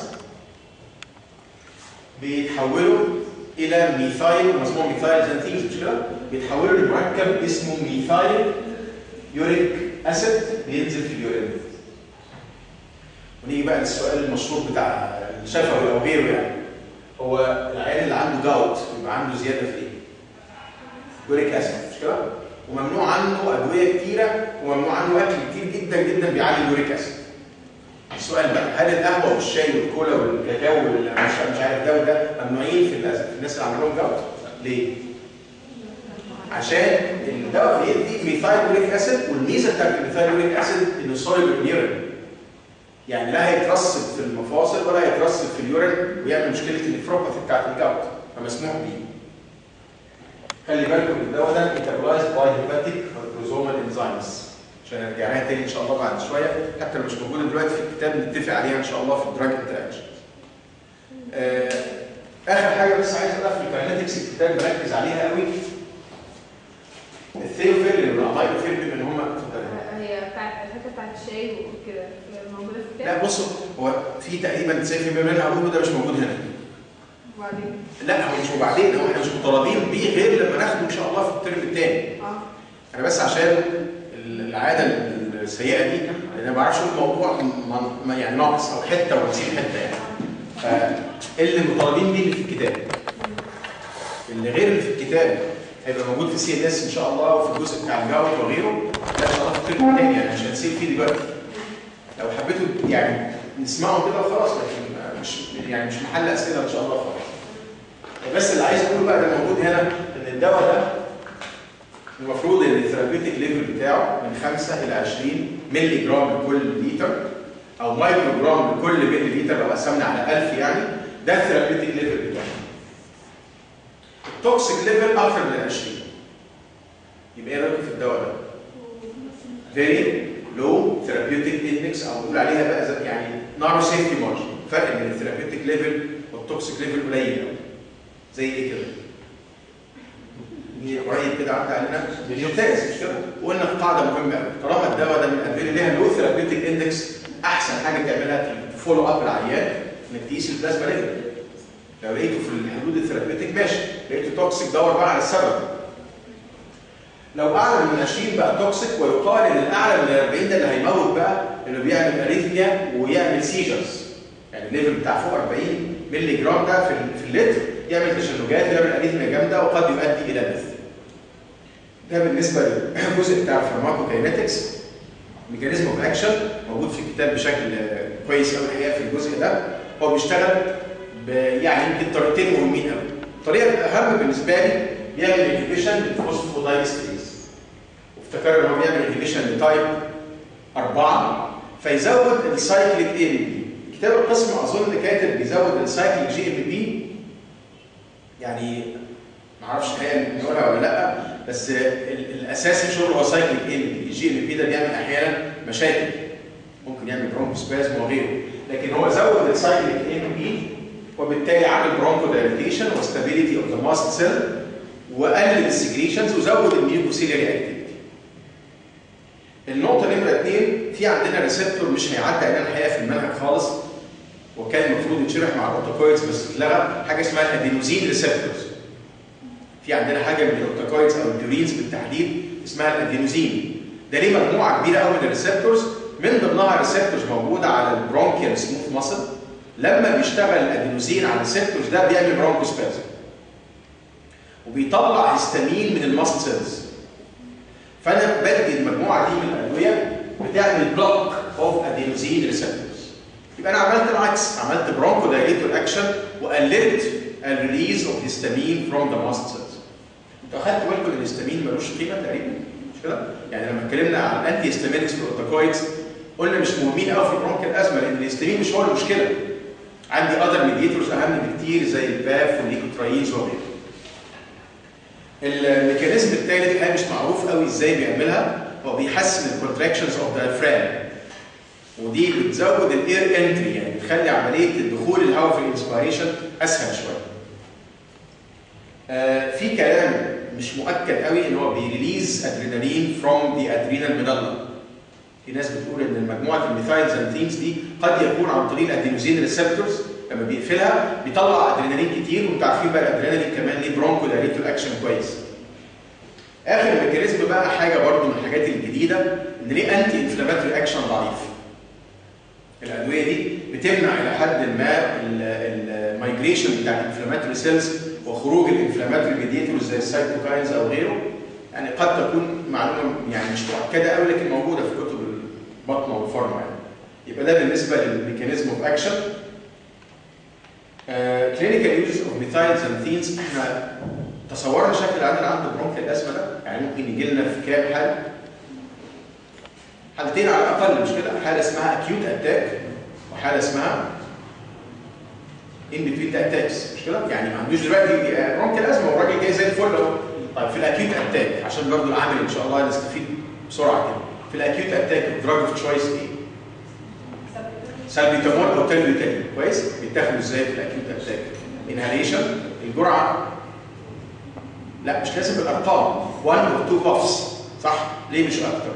بيتحولوا الى ميثايل مسموع ميثايل زانتيز مش كده؟ بيتحولوا لمركب اسمه ميثايل يوريك اسيد بينزل في اليورين. ونيجي بقى للسؤال المشهور بتاع الشفوي او غيره يعني. هو العيال اللي عنده جاوت بيبقى عنده زياده في ايه؟ يوريك اسيد مش كده؟ وممنوع عنه ادويه كتيره وممنوع عنه اكل كتير جدا جدا بيعلي اليوريك اسيد. السؤال بقى هل القهوه والشاي والكولا والكاكاو والمش مش عارف ده وده ممنوعين في الناس في الناس اللي عندهم جوت ليه؟ عشان الدواء بيدي ميثايلوريك اسيد والميزه بتاعت الميثايلوريك اسيد انه سوليبل اليورين يعني لا هيترسب في المفاصل ولا هيترسب في اليورين ويعمل مشكله النفروباثي بتاعت الجوت فمسموح بيه خلي بالكم الدواء ده ميتابولايزد باي هيباتيك مايكروزومال انزيمز عشان نرجع لها تاني ان شاء الله بعد شويه حتى لو مش موجوده دلوقتي في الكتاب نتفق عليها ان شاء الله في الدراج انتراكشن. آه اخر حاجه بس عايز اقولها في الكاينetics الكتاب مركز عليها قوي الثيوفيلين والامايلوفيلين بما ان هم هي بتاعت الحته بتاعت الشاي وكده موجوده في الكتاب لا بصوا هو في تقريبا 90% منها اقوله ده مش موجود هنا. وبعدين لا هو مش وبعدين هو احنا مش مطالبين بيه غير لما ناخده ان شاء الله في الترم الثاني. اه انا بس عشان العاده السيئه دي انا ما بعرفش الموضوع م- م- يعني ناقص او حته ونسيب حته يعني فاللي مطالبين بيه اللي في الكتاب اللي غير اللي في الكتاب هيبقى موجود في سي ان اس ان شاء الله وفي الجزء بتاع الجاوت وغيره ده ان شاء الله في الترم الثاني يعني مش هنسيب فيه دلوقتي لو حبيتوا يعني نسمعه كده وخلاص لكن مش يعني مش محل اسئله ان شاء الله خلاص بس اللي عايز اقوله بقى ده موجود هنا ان الدواء ده المفروض ان الثيرابيوتيك ليفل بتاعه من 5 الى 20 مللي جرام لكل لتر او مايكرو جرام لكل مللي لتر لو قسمنا على 1000 يعني ده الثيرابيوتيك ليفل بتاعه. التوكسيك ليفل اكثر من 20 يبقى ايه رايكم في الدواء ده؟ فيري لو ثيرابيوتيك اندكس او نقول عليها بقى زي- يعني نارو سيفتي مارجن فرق بين الثيرابيوتيك ليفل والتوكسيك ليفل قليل قوي. زي ايه كده؟ من قريب كده عدى علينا ممتاز مش كده؟ وقلنا قاعده مهمه قوي طالما الدواء ده من الادويه اللي ليها لو ثيرابيوتيك اندكس احسن حاجه تعملها في الفولو اب العيان انك تقيس البلازما ليفل لو لقيته في الحدود الثيرابيوتيك ماشي لقيته توكسيك دور بقى على السبب لو اعلى من 20 بقى توكسيك ويقال ان الاعلى من 40 ده اللي هيموت بقى انه بيعمل اريثميا ويعمل سيجرز يعني الليفل بتاع فوق 40 مللي جرام ده في في اللتر يعمل تشنجات ويعمل اريثميا جامده وقد يؤدي الى ديث ده بالنسبه للجزء بتاع الفارماكوكاينetics ميكانيزم اوف اكشن موجود في الكتاب بشكل كويس قوي الحقيقه في الجزء ده هو بيشتغل يعني يمكن طريقتين مهمين قوي الطريقه الاهم بالنسبه لي بيعمل انهبيشن للفوسفودايستريز وافتكر ان هو بيعمل انهبيشن لتايب 4 فيزود السايكليك اي ام بي كتاب القسم اظن كاتب بيزود السايكليك جي ام بي يعني ما اعرفش الحقيقه نقولها ولا لا بس الاساس في شغله هو سايكليك اي ام بي الجي ام بي ده بيعمل احيانا مشاكل ممكن يعمل برونكوسبازم وغيره لكن هو زود السايكليك اي ام بي وبالتالي عمل برونكو دايليتيشن وستابيليتي اوف ذا ماست سيل وقلل السكريشنز وزود الميوكوسيلري اكتيفيتي. النقطة نمرة اثنين في عندنا ريسبتور مش هيعدي علينا الحقيقة في المنهج خالص وكان المفروض يتشرح مع الاوتوكويدز بس اتلغى حاجة اسمها الادينوزين ريسبتورز. في عندنا حاجة من الاوتوكويدز او الدورينز بالتحديد اسمها الادينوزين. ده ليه مجموعة كبيرة قوي من الريسبتورز من ضمنها ريسبتورز موجودة على البرونكيال سموث ماسل لما بيشتغل الادينوزين على الريسبتورز ده بيعمل برونكوسبازم. وبيطلع هيستامين من الماست سيلز فانا بدي المجموعه دي من الادويه بتعمل بلوك اوف ادينوزين ريسبتورز يبقى انا عملت العكس عملت برونكو دايليتور اكشن وقللت الريليز اوف هيستامين فروم ذا ماست سيلز انتوا اخدتوا بالكم ان الهيستامين ملوش قيمه تقريبا مش كده؟ يعني لما اتكلمنا عن الانتي هيستامينكس بروتوكويدز قلنا مش مهمين قوي في برونك الازمه لان الهيستامين مش هو المشكله عندي اذر ميديتورز اهم بكتير زي الباف والليكوتراينز وغيره الميكانيزم الثالث الحقيقه مش معروف قوي ازاي بيعملها هو بيحسن الكونتراكشنز اوف diaphragm ودي بتزود الاير انتري يعني بتخلي عمليه الدخول الهواء في الانسبيريشن اسهل شويه. آه في كلام مش مؤكد قوي ان هو بيريليز ادرينالين فروم ذا ادرينال ميدالا. في ناس بتقول ان مجموعه الميثايل زانثينز دي قد يكون عن طريق الادينوزين ريسبتورز لما بيقفلها بيطلع ادرينالين كتير وانتوا عارفين بقى الادرينالين كمان ليه برونكو دايريتور اكشن كويس. اخر ميكانيزم بقى حاجه برضو من الحاجات الجديده ان ليه انتي انفلاماتوري اكشن ضعيف. الادويه دي بتمنع الى حد ما المايجريشن بتاع الانفلاماتوري سيلز وخروج الانفلاماتوري ميديتورز زي السايتوكاينز او غيره. يعني قد تكون معلومه يعني مش مؤكده قوي لكن موجوده في كتب البطنه والفارما يعني. يبقى ده بالنسبه للميكانيزم اوف اكشن. كلينيكال يوزز اوف ميثايل زانثينز احنا تصورنا شكل العيان اللي عنده برونكيال ازمه ده يعني ممكن يجي لنا في كام حاله؟ حالتين على الاقل مش كده؟ حاله اسمها اكيوت اتاك وحاله اسمها ان بتوين اتاكس مش كده؟ يعني ما عندوش دلوقتي برونكيال ازمه والراجل جاي زي الفل اهو طيب في الاكيوت اتاك عشان برضه العامل ان شاء الله نستفيد بسرعه كده في الاكيوت اتاك الدراج اوف تشويس ايه؟ سالبيتامول او تلبيتامين كويس؟ بيتاخدوا ازاي في الاكيوت اتاك؟ انهاليشن الجرعه لا مش لازم بالارقام 1 او 2 بافس صح؟ ليه مش اكتر؟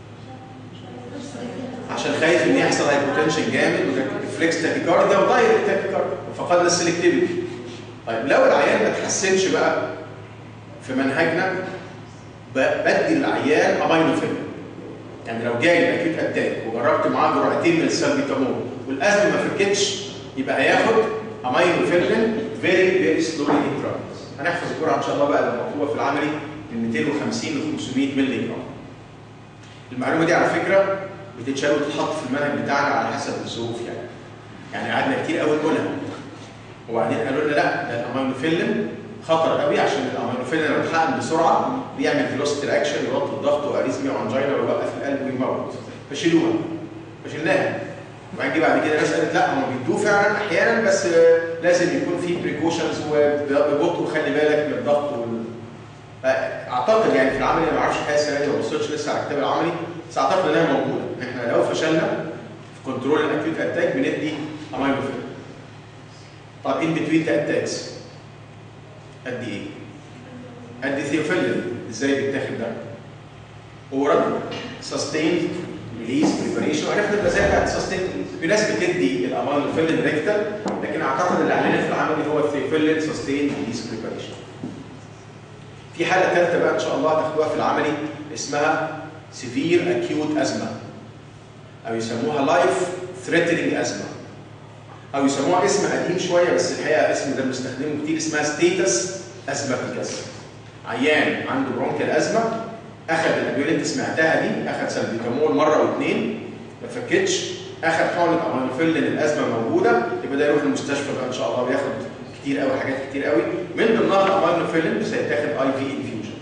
عشان خايف ان يحصل هايبوتنشن جامد وريفلكس تاكيكارديا ودايركت تاكيكارديا وفقدنا السلكتيفيتي طيب لو العيان ما اتحسنش بقى في منهجنا بدي العيان امينوفيلم يعني لو جاي اكيد اتاك وجربت معاه جرعتين من السالبيتامول والازمه ما فكتش يبقى هياخد امينوفيلم فيري فيري سلولي انترافيس هنحفظ الجرعه ان شاء الله بقى لما مكتوبه في العملي من 250 ل 500 مللي جرام المعلومه دي على فكره بتتشال وتتحط في المنهج بتاعنا على حسب الظروف يعني يعني قعدنا كتير قوي نقولها وبعدين قالوا لنا لا ده الامينوفيلم خطر قوي عشان الامينوفيلين لو اتحقن بسرعه بيعمل فيلوسيتي رياكشن يوطي الضغط واريزميا وانجينا ويوقف القلب ويموت فشيلوها فشلناها وبعدين جه بعد كده ناس قالت لا هم بيدوه فعلا احيانا بس لازم يكون في بريكوشنز وببطء خلي بالك من الضغط وال... اعتقد يعني في العملي انا ما اعرفش الحقيقه السنه دي ما بصيتش لسه على الكتاب العملي بس اعتقد انها موجوده احنا لو فشلنا في كنترول الاكيوت اتاك بندي امينوفيلين طب ان بتوين اتاكس قد ايه؟ ادي ثيوفيلين ازاي بيتاخد ده؟ اورال سستيند ريليز بريباريشن وعرفنا الغذاء بتاعت سستيند في ناس بتدي الامالوفيلين ريكتال لكن اعتقد اللي علينا في العملي هو الثيوفيلين سستيند ريليز بريباريشن في حاله ثالثه بقى ان شاء الله هتاخدوها في العملي اسمها سيفير اكيوت ازمه او يسموها لايف ثريتنينج ازمه او يسموها اسم قديم شويه بس الحقيقه اسم ده بنستخدمه كتير اسمها ستيتس ازماتيكس عيان عنده برونكيال ازمه اخذ الادويه اللي انت سمعتها دي اخذ سلبيتامول مره واثنين ما فكتش اخذ حقنه امانوفيلين الازمه موجوده يبقى ده يروح المستشفى بقى ان شاء الله وياخد كتير قوي حاجات كتير قوي من ضمنها الامانوفيلين بس هيتاخد اي في انفيوجن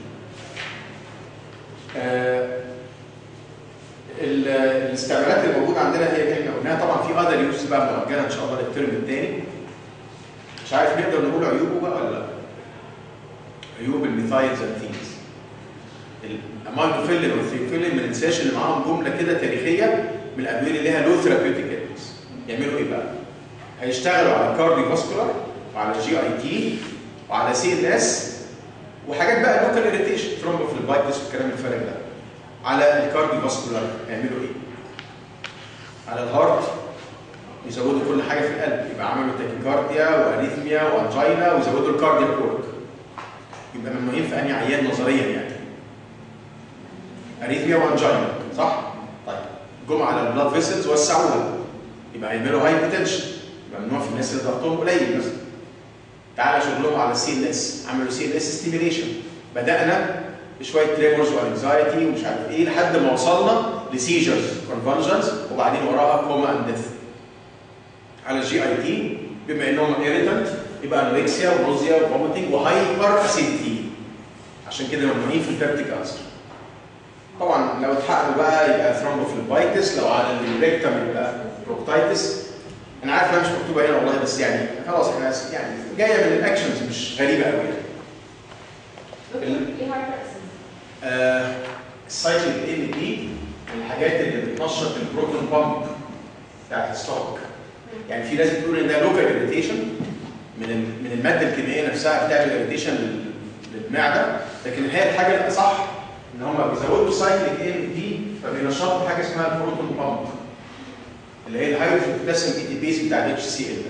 الاستعمالات اللي موجوده عندنا هي اللي احنا قلناها طبعا في اذر يوز بقى مؤجله ان شاء الله للترم الثاني مش عارف نقدر نقول عيوبه بقى ولا لا عيوب الميثايلز ثينز الامالوفيلين والثيوفيلين ما ننساش ان معاهم جمله كده تاريخيه من الادويه اللي لها لو ثيرابيوتيك افكتس يعملوا ايه بقى؟ هيشتغلوا على كارديو فاسكولار وعلى جي اي تي وعلى سي ان اس وحاجات بقى لوكال اريتيشن ثرومبوفليبايتس والكلام الفارغ ده على الكارديو فاسكولار يعملوا ايه؟ على الهارت يزودوا كل حاجه في القلب يبقى عملوا تاكيكارديا واريثميا وانجينا ويزودوا الكاردياك ورك يبقى ممنوعين في انهي عيان نظريا يعني اريثميا وانجينا صح؟ طيب جم على البلاد فيسلز وسعوها يبقى هيعملوا هايبوتنشن يبقى ممنوع في الناس اللي ضغطهم قليل مثلا تعالى شغلهم على السي ان اس عملوا سي ان اس ستيميليشن بدانا بشويه تريمورز وانكزايتي ومش عارف ايه لحد ما وصلنا لسيجرز كونفرجنز وبعدين وراها كوما اند ديث على الجي اي تي بما انهم ايريتنت يبقى انوركسيا ونوزيا وفوميتنج وهايبر اسيديتي عشان كده ممنوعين في البيبتيك ألسر طبعا لو اتحققوا بقى يبقى ثرومبوفليبايتس لو على الريكتم يبقى بروكتايتس انا عارف انها مش مكتوبه هنا والله بس يعني خلاص احنا يعني جايه من الاكشنز مش غريبه قوي يعني ايه هايبر آه السايكليك ام دي من الحاجات اللي بتنشط البروتون بامب بتاعت الستوك يعني في ناس بتقول ان ده لوكال اريتيشن من ال- من الماده الكيميائيه نفسها بتعمل اريتيشن للمعده لكن هي الحاجه الاصح ان هم بيزودوا سايكليك ام دي فبينشطوا حاجه اسمها البروتون بامب اللي هي الهيدروجين بوتاسيوم اي تي بيز بتاع الاتش سي ال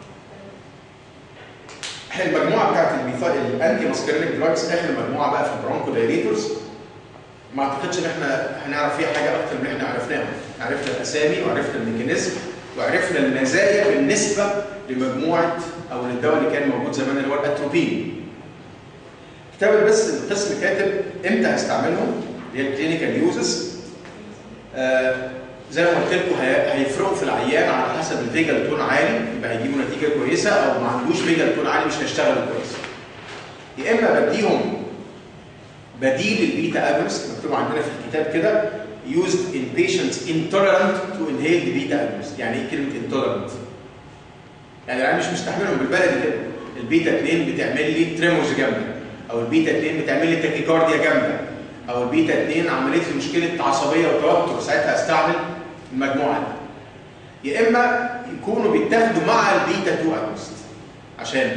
احنا المجموعه بتاعت الميثايل الانتي ماسكرينيك دراجز اخر مجموعه بقى في البرونكو دايريتورز ما اعتقدش ان احنا هنعرف فيها حاجه اكتر من اللي احنا عرفناها عرفنا الاسامي وعرفنا الميكانيزم وعرفنا المزايا بالنسبه لمجموعه او للدواء اللي كان موجود زمان اللي هو الاتروبين كتاب بس القسم كاتب امتى هستعملهم اللي هي الكلينيكال يوزز آه زي ما قلت لكم هي- هيفرقوا في العيان على حسب الفيجال تون عالي يبقى هيجيبوا نتيجه كويسه او ما عندوش فيجال تون عالي مش هيشتغلوا كويس يا اما بديهم بديل البيتا اجونست مكتوب عندنا في الكتاب كده used in patients intolerant to inhale the beta agonist يعني ايه كلمه intolerant؟ يعني انا مش مستحملهم بالبلدي كده البيتا 2 بتعمل لي تريمورز جامده او البيتا 2 بتعمل لي تاكيكارديا جامده او البيتا 2 عملت لي مشكله عصبيه وتوتر ساعتها استعمل المجموعه دي يا اما يكونوا بيتاخدوا مع البيتا 2 اجونست عشان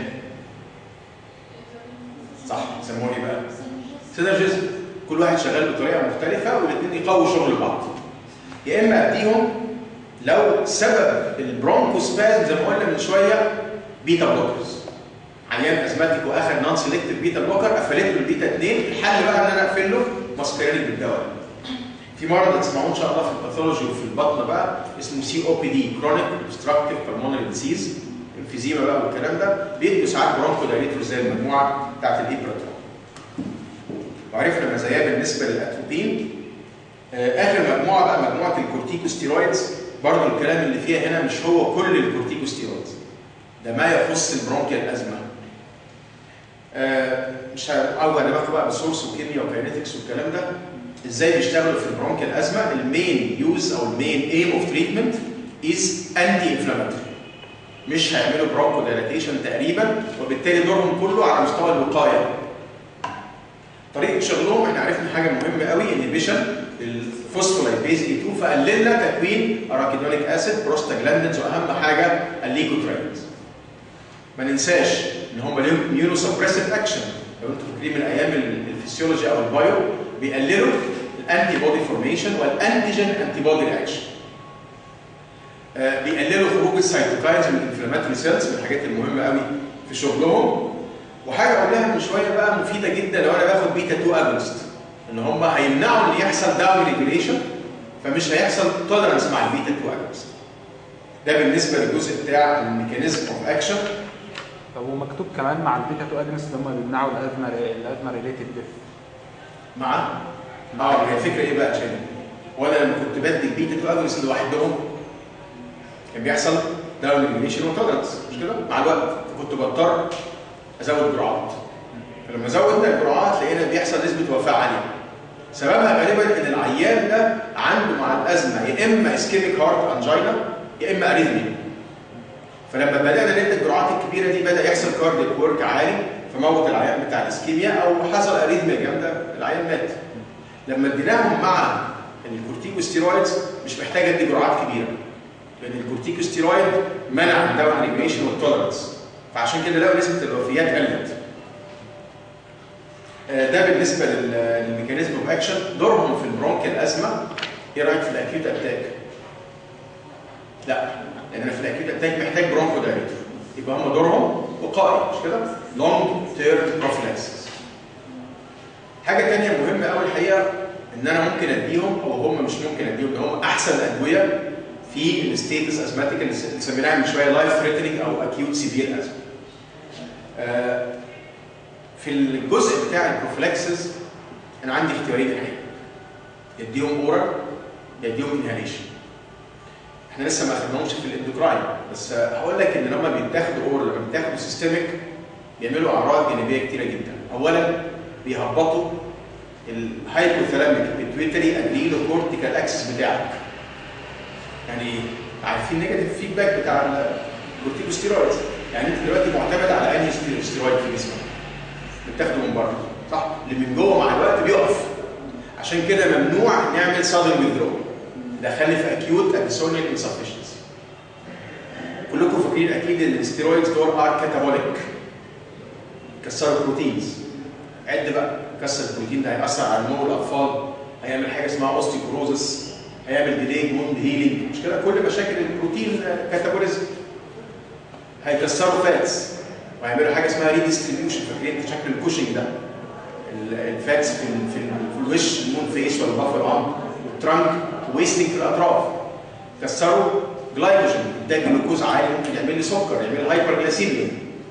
صح يسموه ايه بقى؟ سينرجيزم كل واحد شغال بطريقه مختلفه والاثنين يقووا شغل بعض يا اما اديهم لو سبب البرونكوسبازم زي ما قلنا من شويه بيتا بلوكرز عيان ازماتيك واخد نون سيلكتيف بيتا بلوكر قفلت له البيتا 2 الحل بقى ان انا اقفل له ماسكرينيك بالدواء في مرض هتسمعوه ان شاء الله في الباثولوجي وفي البطن بقى اسمه سي او بي دي كرونيك اوبستراكتيف بالمونري ديزيز انفيزيما بقى والكلام ده بيدوا ساعات برونكو دايريتور زي المجموعه بتاعت الايبراتون وعرفنا مزاياه بالنسبه للاتروبين آه، اخر مجموعه بقى مجموعه الكورتيكوستيرويدز برضه الكلام اللي فيها هنا مش هو كل الكورتيكوستيرويدز ده ما يخص البرونكيال ازمه آه، مش هقعد دماغكم بقى بسورس وكيمياء وكاينetics والكلام ده ازاي بيشتغلوا في البرونكيال ازمه المين يوز او المين ايم اوف تريتمنت از انتي انفلاماتوري مش هيعملوا برونكو دايلاتيشن تقريبا وبالتالي دورهم كله على مستوى الوقايه طريقه شغلهم احنا عرفنا حاجه مهمه قوي انهبيشن الفوسفولايبيز اي 2 فقللنا تكوين اراكيدونيك اسيد بروستاجلاندينز واهم حاجه الليكوتراينز ما ننساش ان هم ليهم اميونو سبريسيف اكشن لو انتم فاكرين من ايام ال- الفسيولوجي او البايو بيقللوا الانتي بودي فورميشن والانتيجين انتي بودي رياكشن بيقللوا خروج السيتوكاينز من الانفلاماتوري سيلز من الحاجات المهمه قوي في شغلهم وحاجه قلناها من شويه بقى مفيده جدا لو انا باخد بيتا 2 اجونست ان هم هيمنعوا ان يحصل داون ريجوليشن فمش هيحصل تولرنس مع البيتا 2 اجونست ده بالنسبه للجزء بتاع الميكانيزم اوف اكشن طب ومكتوب كمان مع البيتا 2 اجنس اللي هم بيمنعوا الازمه الازمه ريليتد ديث مع اه هي الفكره ايه بقى عشان وانا لما كنت بدي البيتا 2 اجونست لوحدهم كان بيحصل داون ريجوليشن وتولرنس مش كده مع الوقت فكنت بضطر ازود جرعات فلما زودنا الجرعات لقينا بيحصل نسبه وفاه عاليه سببها غالبا ان العيان ده عنده مع الازمه يا اما اسكيميك هارت انجينا يا اما اريثميا فلما بدانا ندي الجرعات الكبيره دي بدا يحصل كاردياك ورك عالي فموت العيان بتاع الاسكيميا او حصل اريثميا جامده العيان مات لما اديناهم مع الكورتيكوستيرويدز مش محتاج ادي جرعات كبيره لان الكورتيكوستيرويد منع الدواء ريجوليشن والتولرنس فعشان كده لقوا نسبه الوفيات قلت آه، ده بالنسبه لل- للميكانيزم اوف اكشن دورهم في البرونكيال ازمه ايه رايك في الاكيوت اتاك؟ لا لان انا في الاكيوت اتاك محتاج برونكو دايريتور يبقى هم دورهم وقائي مش كده؟ لونج تيرم بروفلاكسس حاجه ثانيه مهمه قوي الحقيقه ان انا ممكن اديهم او هم مش ممكن اديهم ده هم احسن ادويه في الستيتس ازماتيك اللي سميناها من شويه لايف ثريتنينج او اكيوت سيفير ازمه. آه، في الجزء بتاع البروفلاكسس انا عندي اختيارين الحقيقه يديهم اورال يديهم انهاليشن احنا لسه ما اخدناهمش في الاندوكراين بس آه، هقول لك ان لما بيتاخدوا اورال لما بيتاخدوا سيستميك بيعملوا اعراض جانبيه كتيره جدا اولا بيهبطوا الهايبوثالاميك بيتويتري ادرينو كورتيكال اكسس بتاعك يعني عارفين نيجاتيف فيدباك بتاع الكورتيكوستيرويدز يعني انت دلوقتي معتمد على انهي ستيرويد في جسمك بتاخده من بره صح اللي من جوه مع الوقت بيقف عشان كده ممنوع نعمل سادن ويذرو دخلني في اكيوت اديسونيال انسفشنسي كلكم فاكرين اكيد ان الستيرويدز دول ار كاتابوليك كسروا بروتينز عد بقى كسر البروتين ده هيأثر على نمو الاطفال هيعمل حاجه اسمها اوستيوبروزس هيعمل ديلي ووند هيلينج مش كده كل مشاكل البروتين كاتابوليزم هيكسروا فاتس وهيعملوا حاجه اسمها ريديستريبيوشن فاكرين شكل الكوشنج ده ال- الفاتس في ال في, ال في الوش المون فيس ولا بافر ارم والترانك ويستنج في الاطراف كسروا جلايكوجين انتاج جلوكوز عالي ممكن يعمل لي سكر يعمل لي هايبرجلاسيميا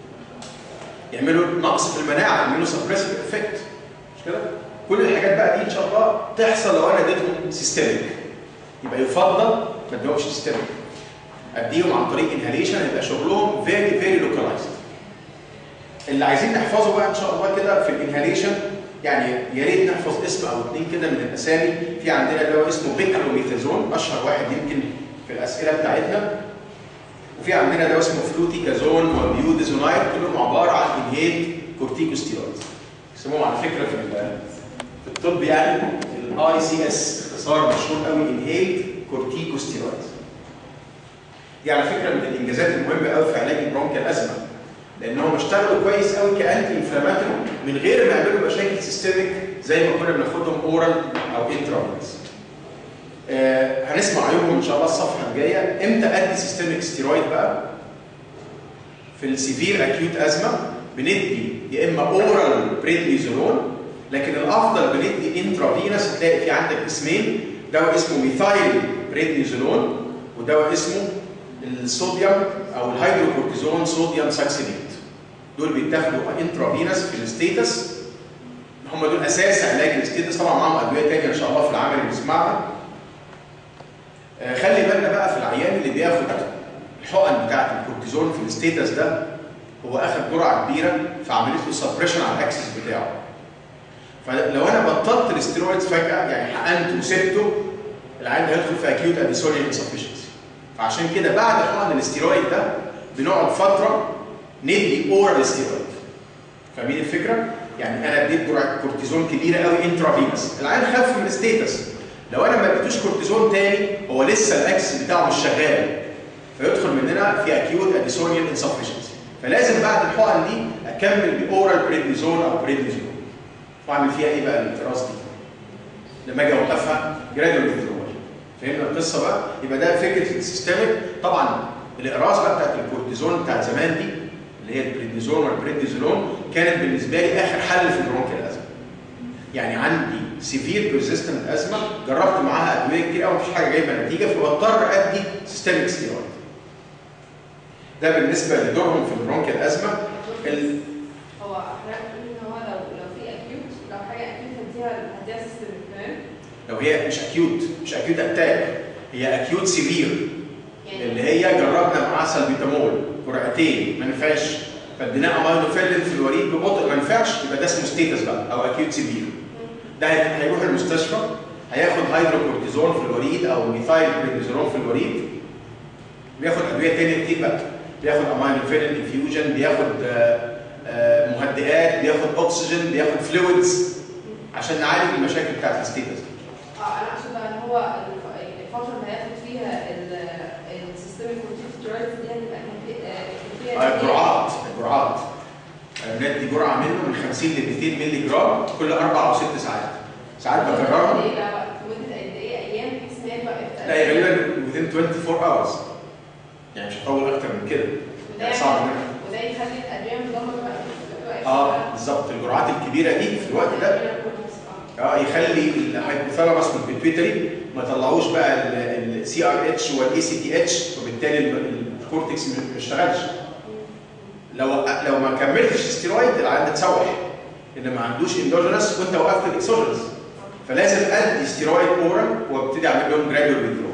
يعملوا نقص في المناعه يعملوا سبريسيف افكت مش كده؟ كل الحاجات بقى دي ان شاء الله تحصل لو انا اديتهم سيستميك يبقى يفضل ما اديهمش سيستميك اديهم عن طريق انهاليشن هيبقى شغلهم فيري فيري لوكالايزد اللي عايزين نحفظه بقى ان شاء الله كده في الانهاليشن يعني يا ريت نحفظ اسم او اثنين كده من الاسامي في عندنا اللي هو اسمه بيكلوميثازون اشهر واحد يمكن في الاسئله بتاعتنا وفي عندنا ده اسمه فلوتيكازون وبيوديزونايد كلهم عباره عن انهيد كورتيكوستيرويدز يسموهم على فكره في ال- في الطب يعني الاي سي اس اختصار مشهور قوي انهيد كورتيكوستيرويدز دي على فكره من الانجازات المهمه قوي في علاج البرونكيال ازمه لانهم اشتغلوا كويس قوي كانتي انفلاماتوري من غير ما يعملوا مشاكل سيستميك زي ما كنا بناخدهم اورال او انترافينس آه هنسمع عيوبهم ان شاء الله الصفحه الجايه امتى ادي سيستميك ستيرويد بقى في السيفير اكيوت ازمه بندي يا اما اورال بريدنيزولون لكن الافضل بندي انترافينس هتلاقي في عندك اسمين دواء اسمه ميثايل بريدنيزولون ودواء اسمه الصوديوم او الهيدروكورتيزون صوديوم ساكسينيت دول بيتاخدوا انترافينس في الستيتس هم دول اساس علاج الستيتس طبعا معاهم ادويه ثانيه ان شاء الله في العمل اللي بنسمعها آه، خلي بالنا بقى في العيان اللي بياخد الحقن بتاعت الكورتيزون في الستيتس ده هو اخذ جرعه كبيره فعملت له سبريشن على الاكسس بتاعه فلو انا بطلت الاستيرويدز فجاه يعني حقنته وسبته العيان ده هيدخل في اكيوت اديسونيال انسفشنسي فعشان كده بعد حقن الاستيرويد ده بنقعد فتره ندي اورال استيرويد فاهمين الفكره؟ يعني انا اديت جرعه كورتيزون كبيره قوي انترافينس العيان خف من الستيتس لو انا ما اديتوش كورتيزون تاني هو لسه الاكسس بتاعه مش شغال فيدخل مننا في اكيوت اديسونيال انسفشنسي فلازم بعد الحقن دي اكمل باورال بريدنيزون او بريدنيزون واعمل فيها ايه بقى الاقراص دي؟ لما اجي اوقفها جرادوال ويدرول فهمنا القصه بقى؟ يبقى ده فكره السيستميك طبعا الاقراص بقى بتاعت الكورتيزون بتاعت زمان دي اللي هي البريدنيزون والبريدنيزولون كانت بالنسبه لي اخر حل في البرونكيال ازمه. يعني عندي سيفير بيرزيستنت ازمه جربت معاها ادويه كتير قوي مفيش حاجه جايبه نتيجه فبضطر ادي سيستميك ستيرويد. ده بالنسبه لدورهم في البرونكيال ازمه ال- هو حضرتك بتقول ان هو لو لو في اكيوت لو حاجه اكيوت هديها هديها سيستم تمام لو هي مش اكيوت مش اكيوت اتاك هي اكيوت سيفير اللي هي جربنا معاها سلبيتامول جرعتين ما نفعش فاديناه امينوفيلين في الوريد ببطء ما نفعش يبقى ده اسمه ستيتس بقى او اكيوت سيفير ده هي- هيروح المستشفى هياخد هيدروكورتيزون في الوريد او ميثايل بريدنيزولون في الوريد بياخد ادويه تانية كتير بقى بياخد امينوفيلين انفيوجن بياخد آه، آه، مهدئات بياخد اكسجين بياخد فلويدز عشان نعالج المشاكل بتاعت الستيتس دي اه انا اقصد بقى ان هو الف- الفتره اللي هياخد فيها السيستميك كورتيكوستيرويدز دي هتبقى كان في- آه، كان فيها آه، الجرعات الجرعات آه، ندي جرعه منه من 50 ل 200 مللي جرام كل اربع او ست ساعات ساعات بكررها ايه بقى مده قد ايه ايام بحيث ان هي توقف لا هي غالبا within 24 hours يعني مش هطول اكتر من كده وده يعني صعب يعني- منها وده يخلي الادويه مضمه بقى توقف اه بالظبط الجرعات الكبيره دي في الوقت ده اه يخلي الهايبوثالاموس والبيتويتري ما يطلعوش بقى السي ار اتش والاي سي تي اتش وبالتالي ال- الكورتكس ما يشتغلش لو لو ما كملتش ستيرويد العيان ده اتسوح ان ما عندوش اندوجينس وانت وقفت الاكسوجينس فلازم ادي ستيرويد اورال وابتدي اعمل لهم جرادوال ويدرو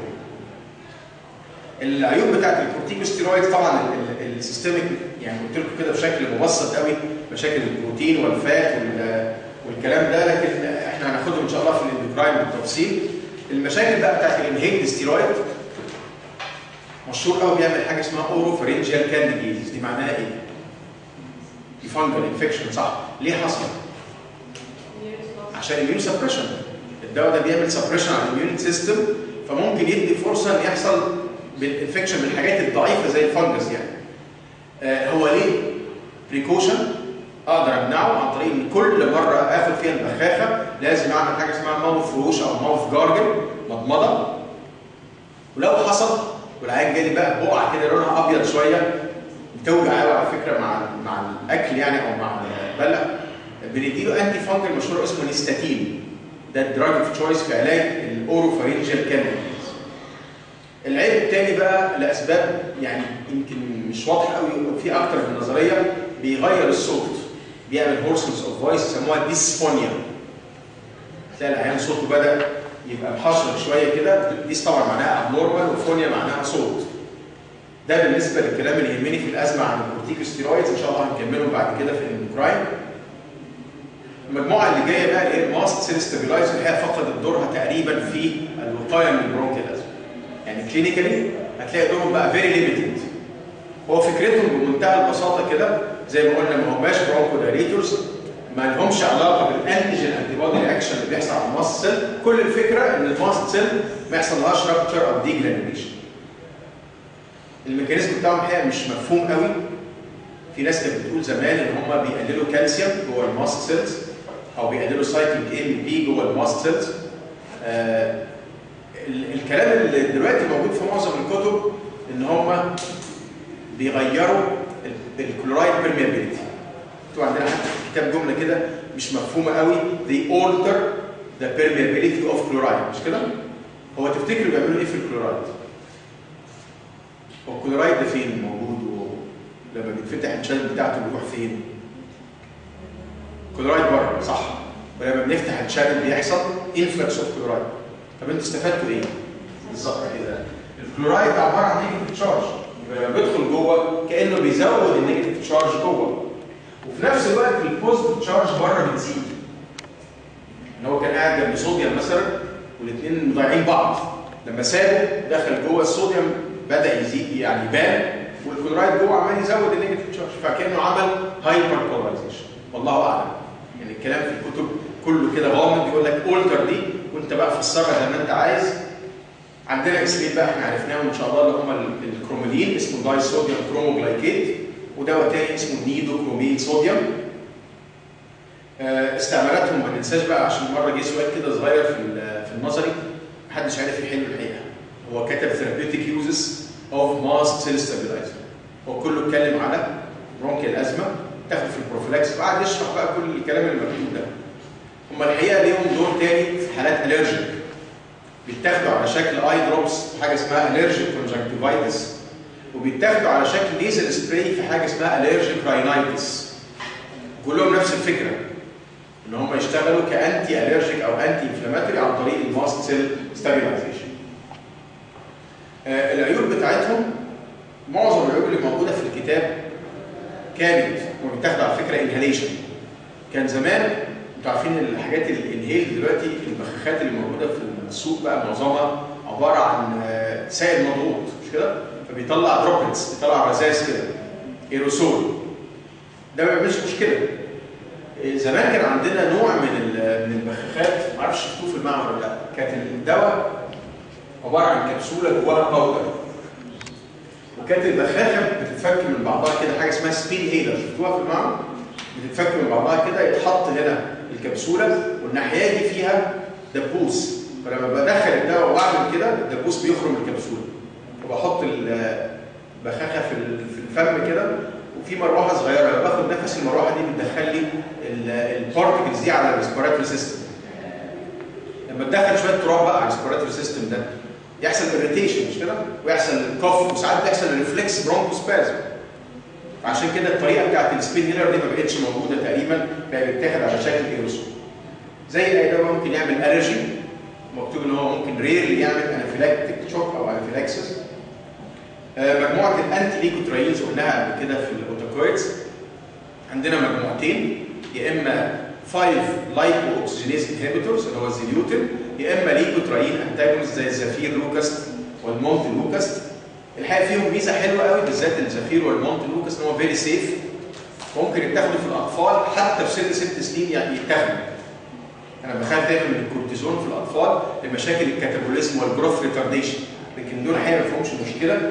العيوب بتاعت الكورتيكوستيرويد طبعا ال- ال- السيستميك يعني قلت لكم كده بشكل مبسط قوي مشاكل البروتين والفات وال- والكلام ده لكن احنا هناخدهم ان شاء الله في الاندوكراين بالتفصيل المشاكل بقى بتاعت الانهيلد ستيرويد مشهور قوي بيعمل حاجه اسمها اورو فرنجيال كانديديز دي معناها ايه؟ دي فانجل انفكشن صح ليه حصل؟ عشان اميون سبريشن الدواء ده بيعمل سبريشن على الاميون سيستم فممكن يدي فرصه ان يحصل بالانفكشن من الحاجات الضعيفه زي الفنجس يعني آه هو ليه بريكوشن اقدر امنعه عن طريق ان كل مره اخد فيها البخاخه لازم اعمل حاجه اسمها ماوث روش او ماوث جارجل مضمضه ولو حصل والعيان جالي بقى بقعه كده لونها ابيض شويه بتوجع قوي على فكره مع مع الاكل يعني او مع البلع بنديله انتي فانجل مشهور اسمه نيستاتين ده الدراج اوف تشويس في علاج الاوروفارينجيال كاناليز العيب الثاني بقى لاسباب يعني يمكن مش واضحه قوي في اكتر من نظريه بيغير الصوت بيعمل هورسنس اوف فويس يسموها ديسفونيا تلاقي العيان صوته بدا يبقى محشر شويه كده ديس طبعا معناها ابنورمال وفونيا معناها صوت ده بالنسبه للكلام اللي يهمني في الازمه عن الكورتيكوستيرويدز ان شاء الله هنكمله بعد كده في الاندوكراين المجموعه اللي جايه بقى اللي هي الماست سيل ستابيلايزر اللي هي فقدت دورها تقريبا في الوقايه من البرونكيال ازمه يعني كلينيكالي هتلاقي دورهم بقى فيري ليميتد هو فكرتهم بمنتهى البساطه كده زي ما قلنا ما هماش برونكو دايريتورز ما لهمش علاقه بالانتيجين انتي بودي رياكشن اللي بيحصل على الماست سيل كل الفكره ان الماست سيل ما يحصلهاش رابتشر او دي جرانيوليشن الميكانيزم بتاعهم الحقيقه مش مفهوم قوي في ناس كانت بتقول زمان ان هم بيقللوا كالسيوم جوه الماست سيلز او بيقللوا سايكليك ام بي جوه الماست سيلز آه ال- الكلام اللي دلوقتي موجود في معظم الكتب ان هم بيغيروا ال- الكلورايد بيرميابيليتي انتوا عندنا حتى في الكتاب جمله كده مش مفهومه قوي they alter the permeability of chloride مش كده؟ هو تفتكروا بيعملوا ايه في الكلورايد؟ هو الكلورايد ده فين موجود ولما بيتفتح الشانل بتاعته بيروح فين؟ كلورايد بره صح ولما بنفتح الشانل بيحصل انفلكس اوف كلورايد طب انتوا استفدتوا ايه؟ بالظبط كده الكلورايد ده عباره عن نيجاتيف تشارج يبقى لما بيدخل جوه كانه بيزود النيجاتيف تشارج جوه وفي نفس الوقت البوزيتيف تشارج بره بتزيد ان هو كان قاعد جنب صوديوم مثلا والاثنين مضيعين بعض لما سابه دخل جوه الصوديوم بدا يزيد يعني يبان والكلورايد جوه عمال يزود النيجاتيف تشارج فكانه عمل هايبر بولاريزيشن والله اعلم يعني الكلام في الكتب كله كده غامض يقول لك اولتر دي وانت بقى فسرها زي ما انت عايز عندنا اسمين بقى احنا عرفناهم ان شاء الله اللي هم ال- الكرومولين اسمه داي صوديوم كروموجلايكيت ودواء تاني اسمه نيدوكروميد صوديوم آه، استعمالاتهم ما ننساش بقى عشان مره جه سؤال كده صغير في ال- في النظري محدش عارف يحله الحقيقه هو كتب ثيرابيوتيك يوزز اوف ماست سيل ستابيلايزر هو كله اتكلم على برونكيال ازمه تاخد في البروفيلاكس وقعد يشرح بقى كل الكلام اللي مكتوب ده هم الحقيقه ليهم دور تاني في حالات الرجيك بيتاخدوا على شكل اي دروبس في حاجه اسمها الرجيك كونجكتيفايتس وبيتاخدوا على شكل نيزل سبراي في حاجه اسمها الرجيك راينايتس كلهم نفس الفكره ان هم يشتغلوا كانتي الرجيك او انتي انفلاماتوري عن طريق الماست سيل ستابيلايزيشن العيوب بتاعتهم معظم العيوب اللي موجوده في الكتاب كانت وبيتاخدوا على فكره انهاليشن كان زمان انتوا عارفين الحاجات الانهيل دلوقتي البخاخات اللي موجوده في السوق بقى معظمها عباره عن آه، سائل مضغوط مش كده؟ فبيطلع دروبلتس بيطلع رذاذ كده ايروسول ده ما بيعملش مشكله إيه، زمان كان عندنا نوع من ال- من البخاخات ما اعرفش شفتوه في المعمل ولا لا كانت الدواء عباره عن كبسوله جواها باودر وكانت البخاخه بتتفك من بعضها كده حاجه اسمها سبين هيلر شفتوها في المعمل بتتفك من بعضها كده يتحط هنا الكبسوله والناحيه دي فيها دبوس فلما بدخل الدواء واعمل كده الدبوس بيخرم الكبسوله وبحط البخاخه في ال- في الفم كده وفي مروحه صغيره لما باخد نفس المروحه دي بتدخل لي البارتكلز دي على الريسبيراتوري سيستم لما تدخل شويه تراب بقى على الريسبيراتوري سيستم ده يحصل اريتيشن مش كده؟ ويحصل كوف وساعات بيحصل ريفلكس برونكوسبازم عشان كده الطريقه بتاعت السبين هيلر دي ما بقتش موجوده تقريبا بقى بيتاخد على شكل ايروسول زي اي دواء ممكن يعمل الرجي مكتوب ان هو ممكن ريرلي يعمل انافيلاكتيك شوك او انافيلاكسس آه، مجموعه الانتي ليكوتراينز قلناها قبل كده في الاوتوكويدز عندنا مجموعتين يا اما 5 لايكو اوكسجينيز انهبيتورز اللي هو الزيليوتين يا اما ليكوتراين انتاجونز زي الزفير لوكاست والمونت لوكاست الحقيقه فيهم ميزه حلوه قوي بالذات الزفير والمونت لوكاست ان هو فيري سيف ممكن يتاخدوا في الاطفال حتى في سن ست سنين يعني يتاخدوا انا بخاف دايما من الكورتيزون في الاطفال لمشاكل الكاتابوليزم والجروث ريتارديشن لكن دول الحقيقه ما فيهمش مشكله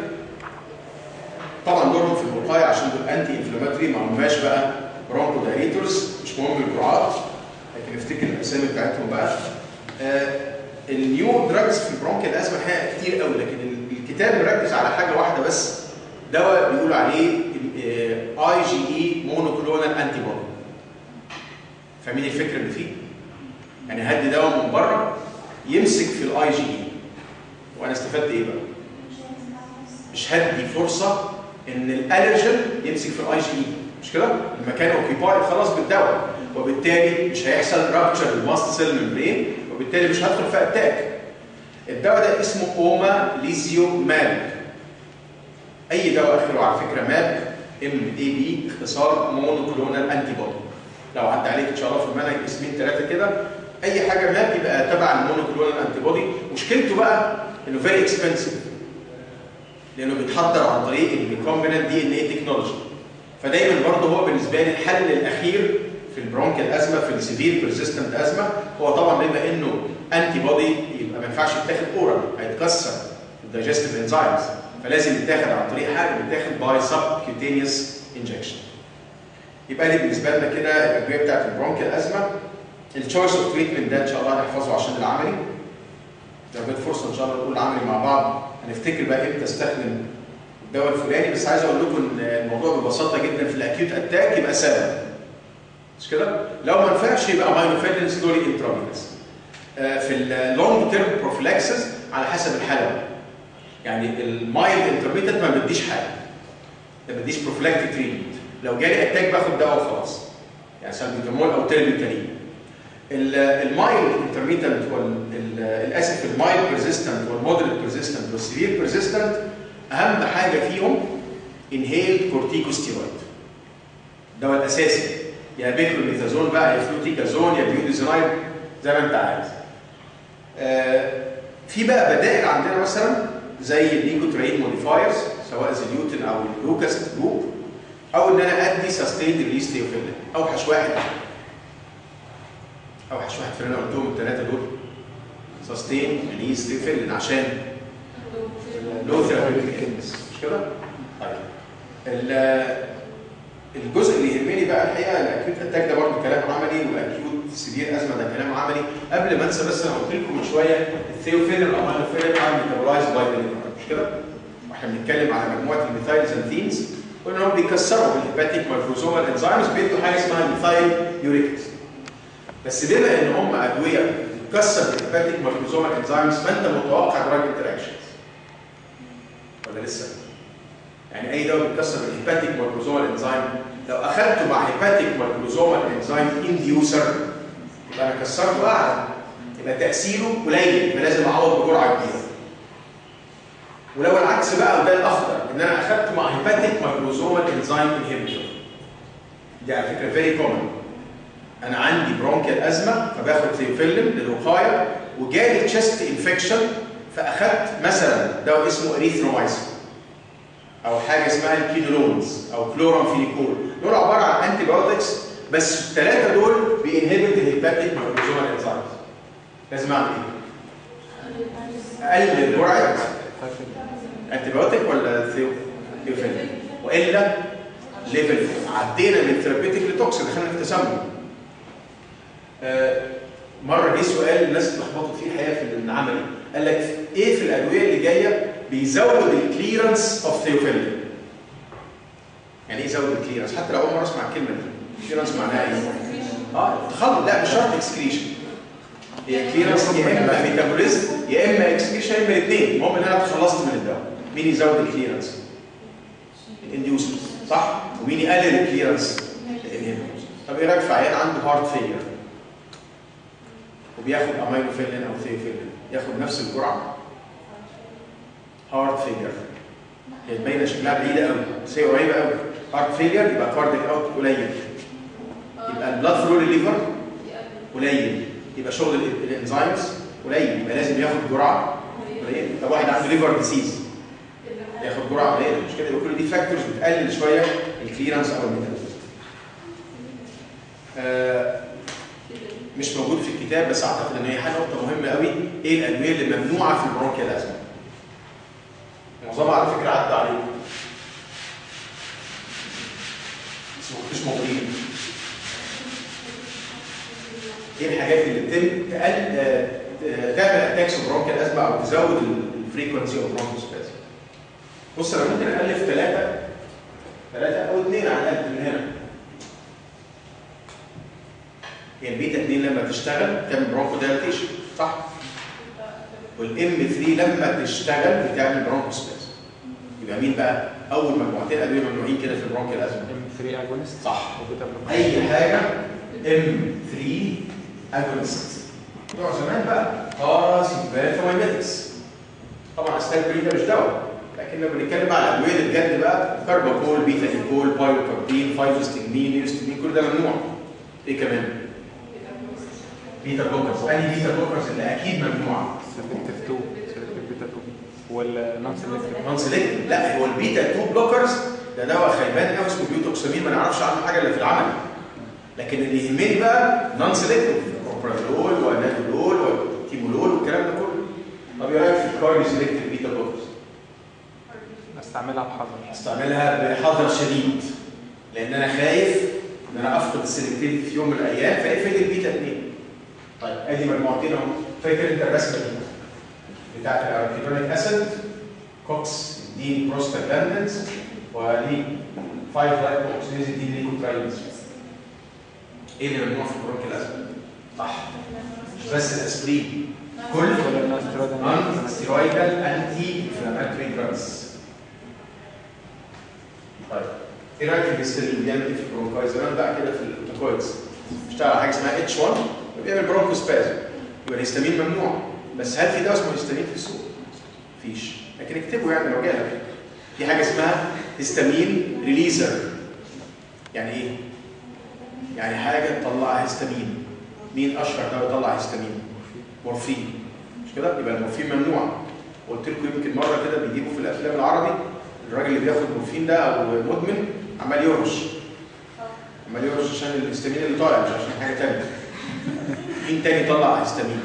طبعا دورهم في الوقايه عشان دول انتي انفلاماتوري ما هماش بقى برونكو دايريتورز مش مهم الجرعات لكن افتكر الاسامي بتاعتهم بقى آه النيو دراجز في البرونكيال ازمه الحقيقه كتير قوي لكن ال- الكتاب مركز على حاجه واحده بس دواء بيقولوا عليه اي جي اي مونوكلونال انتي بودي فاهمين الفكره اللي فيه؟ يعني هدي دواء من بره يمسك في الاي جي اي وانا استفدت ايه بقى؟ مش هدي فرصه ان الالرجن يمسك في الاي جي اي مش كده؟ المكان اوكيبايد خلاص بالدواء وبالتالي مش هيحصل رابتشر للماست سيل ممبرين وبالتالي مش هدخل في اتاك الدواء ده اسمه اوما ليزيو ماب اي دواء اخره على فكره ماب ام اي بي اختصار مونوكلونال انتي بودي لو عدى عليك ان شاء الله في المنهج اسمين ثلاثه كده اي حاجه ماب يبقى تبع المونوكلونال انتي بودي مشكلته بقى انه فيري اكسبنسيف لانه بيتحضر عن طريق الريكومبيننت دي ان اي تكنولوجي فدايما برضه هو بالنسبه لي الحل الاخير في البرونكيال ازمه في السيفير بيرسيستنت ازمه هو طبعا بما انه انتي بودي يبقى ما ينفعش يتاخد اورال هيتكسر الدايجستيف انزيمز فلازم يتاخد عن طريق حاجه بيتاخد باي سب كيوتينيوس انجكشن يبقى دي بالنسبه لنا كده الادويه بتاعت البرونكيال ازمه التشويس اوف تريتمنت ده ان شاء الله هنحفظه عشان العملي لو جت فرصه ان شاء الله نقول العملي مع بعض هنفتكر بقى امتى استخدم الدواء الفلاني بس عايز اقول لكم ان الموضوع ببساطه جدا في الاكيوت اتاك يبقى سبب مش كده؟ لو ما نفعش يبقى ماينوفيلين ستوري انترافينس في اللونج تيرم بروفلاكسس على حسب الحاله يعني المايلد انترميتنت ما بديش حاجه ما بديش بروفلاكتيك تريتمنت لو جالي اتاك باخد دواء وخلاص يعني سالبيتامول او تيربيتالين المايلد انترميتنت والاسف المايلد بيرزيستنت والمودريت بيرزيستنت والسيفير بيرزيستنت اهم حاجه فيهم انهيلد كورتيكوستيرويد الدواء الاساسي يا بيكلوميثازون بقى يا فلوتيكازون يا بيوديزونايد زي ما انت عايز. آه في بقى بدائل عندنا مثلا زي الليكوترين موديفايرز سواء زيليوتين او اللوكاست جروب او ان انا ادي سستيند ريليس تيوفيلين اوحش واحد اوحش واحد في اللي انا قلتهم الثلاثه دول سستين ريليس تيوفيلين عشان لو ثيرابيوتيك مش كده؟ طيب الجزء اللي يهمني بقى الحقيقه الاكيوت اتاك ده برضه كلام عملي والاكيوت سيفير ازمه ده كلام عملي قبل ما انسى بس انا قلت لكم من شويه الثيوفيلين او الامينوفيلين ار ميتابولايزد باي ذا مش كده؟ واحنا بنتكلم على مجموعه الميثايلزانثينز قلنا انهم بيكسروا الهيباتيك مالفوزومال انزيمز بيدوا حاجه اسمها ميثايل يوريكس بس بما ان هم ادويه بتكسر الهيباتيك مالفوزومال انزيمز فانت متوقع دراج انتراكشنز ولا لسه؟ يعني اي دواء بيكسر الهيباتيك مالفوزومال انزيم لو اخذته مع هيباتيك مالفوزومال انزيم انديوسر يبقى انا كسرته اعلى يبقى تاثيره قليل يبقى لازم اعوض بجرعه كبيره ولو العكس بقى وده الاخطر ان انا اخذته مع هيباتيك مايكروزومال انزيم انهبيتور دي على فكره فيري كومن انا عندي برونكيال ازمه فباخد ثيوفيلين للوقايه وجالي تشست انفكشن فاخذت مثلا دواء اسمه اريثرومايسين او حاجه اسمها الكيدولونز او كلورامفينيكول دول عباره عن انتي بايوتكس بس الثلاثه دول بينهبت الهيباتيك مايكروزومال انزيم لازم اعمل ايه؟ اقلل جرعه انتي بايوتيك ولا ثيو ثيوفيلين والا ليفل عدينا من ثيرابيوتيك لتوكس دخلنا في تسمم آه مره جه سؤال الناس اتلخبطت فيه الحقيقه في العملي قال لك ايه في الادويه اللي جايه بيزود الكليرنس اوف ثيوفيلين يعني ايه يزود الكليرنس حتى لو اول مره اسمع الكلمه دي كليرنس معناها ايه اه تخلط لا مش شرط اكسكريشن هي كليرنس يا اما ميتابوليزم يا اما اكسكريشن يا اما الاثنين المهم ان انا خلصت من الدواء مين يزود الكليرنس الانديوسرز صح ومين يقلل الكليرنس الانهبيتورز طب ايه رايك في عيان عنده هارت فيلير وبياخد امينوفيلين او ثيوفيلين ياخد نفس الجرعه هارت فيلير هي باينه شكلها بعيده قوي بس هي قريبه قوي هارت فيلير يبقى كارديك اوت قليل يبقى البلاد فلو للليفر قليل يبقى شغل ال- الانزيمز قليل يبقى لازم ياخد جرعه قليله طب واحد عنده ليفر ديسيز ياخد جرعه قليله مش كده يبقى كل دي فاكتورز بتقلل شويه الكليرنس او الميتابوليزم آه مش موجود في الكتاب بس اعتقد ان هي حاجه نقطه مهمه قوي ايه الادويه اللي ممنوعه في البرونكيال ازمه معظمها على فكره عدى عليكم بس ما كنتوش موجودين ايه الحاجات اللي بتتم تقل آه، آه، تعمل اتاكس برونكيال ازمه او تزود الفريكونسي اوف برونكوسبازم بص انا ممكن الف ثلاثه ثلاثه او اثنين على الاقل من هنا هي البيتا 2 لما تشتغل بتعمل برونكو دايلاتيشن صح؟ والام 3 لما تشتغل بتعمل برونكو سباز يبقى مين بقى؟ اول مجموعتين ادويه ممنوعين كده في البرونكيال ازمه ام 3 اجونست صح وبيتا بلوكر اي حاجه ام 3 اجونست بتوع زمان بقى باراسيمباثوميميتكس طبعا استالبرين ده مش دواء لكن لما بنتكلم على الادويه اللي بجد بقى كارباكول بيتا نيكول بايوكاردين فايفوستجمين نيوستجمين كل ده ممنوع ايه كمان؟ بيتا بلوكرز انهي بيتا بلوكرز اللي اكيد ممنوعه سيلكتيف 2 سيلكتيف بيتا 2 والنون سيلكتيف نون سيلكتيف لا هو البيتا 2 بلوكرز ده دواء خيبان قوي اسمه بيوتوكسامين ما نعرفش عنه حاجه الا في العمل لكن اللي يهمني بقى نون سيلكتيف بروبرانول ونادولول وتيمولول والكلام ده كله طب ايه رايك في الكارديو سيلكتيف بيتا بلوكرز؟ استعملها بحذر استعملها بحذر شديد لان انا خايف ان انا افقد السيلكتيفيتي في يوم من الايام فاقفل البيتا 2 طيب ادي مجموعتين اهو فاكر انت الرسمه دي بتاعت الاركيدونيك اسيد كوكس دي بروستاجلاندنز ولي 5 لايكو اوكسيديز دي ليكوتراينز ايه اللي ممنوع في البرونكيال ازمه؟ صح مش بس الاسبرين كل نون ستيرويدال انتي انفلاماتوري دراجز طيب ايه رايك في الهيستيرين اللي بيعمل ايه في البرونكايز زمان بقى كده في التوكويدز اشتغل على حاجه اسمها اتش 1 وبيعمل برونكوسبازم يبقى الهيستامين ممنوع بس هل في دواء اسمه هيستامين في السوق؟ مفيش لكن اكتبه يعني لو جالك في حاجه اسمها هيستامين ريليزر يعني ايه؟ يعني حاجه تطلع هيستامين مين اشهر دواء يطلع هيستامين؟ مورفين مش كده؟ يبقى المورفين ممنوع قلت لكم يمكن مره كده بيجيبوا في الافلام العربي الراجل اللي بياخد مورفين ده او مدمن عمال يرش عمال يرش عشان الهستامين اللي طالع مش عشان حاجه ثانيه مين تاني طلع هستامين؟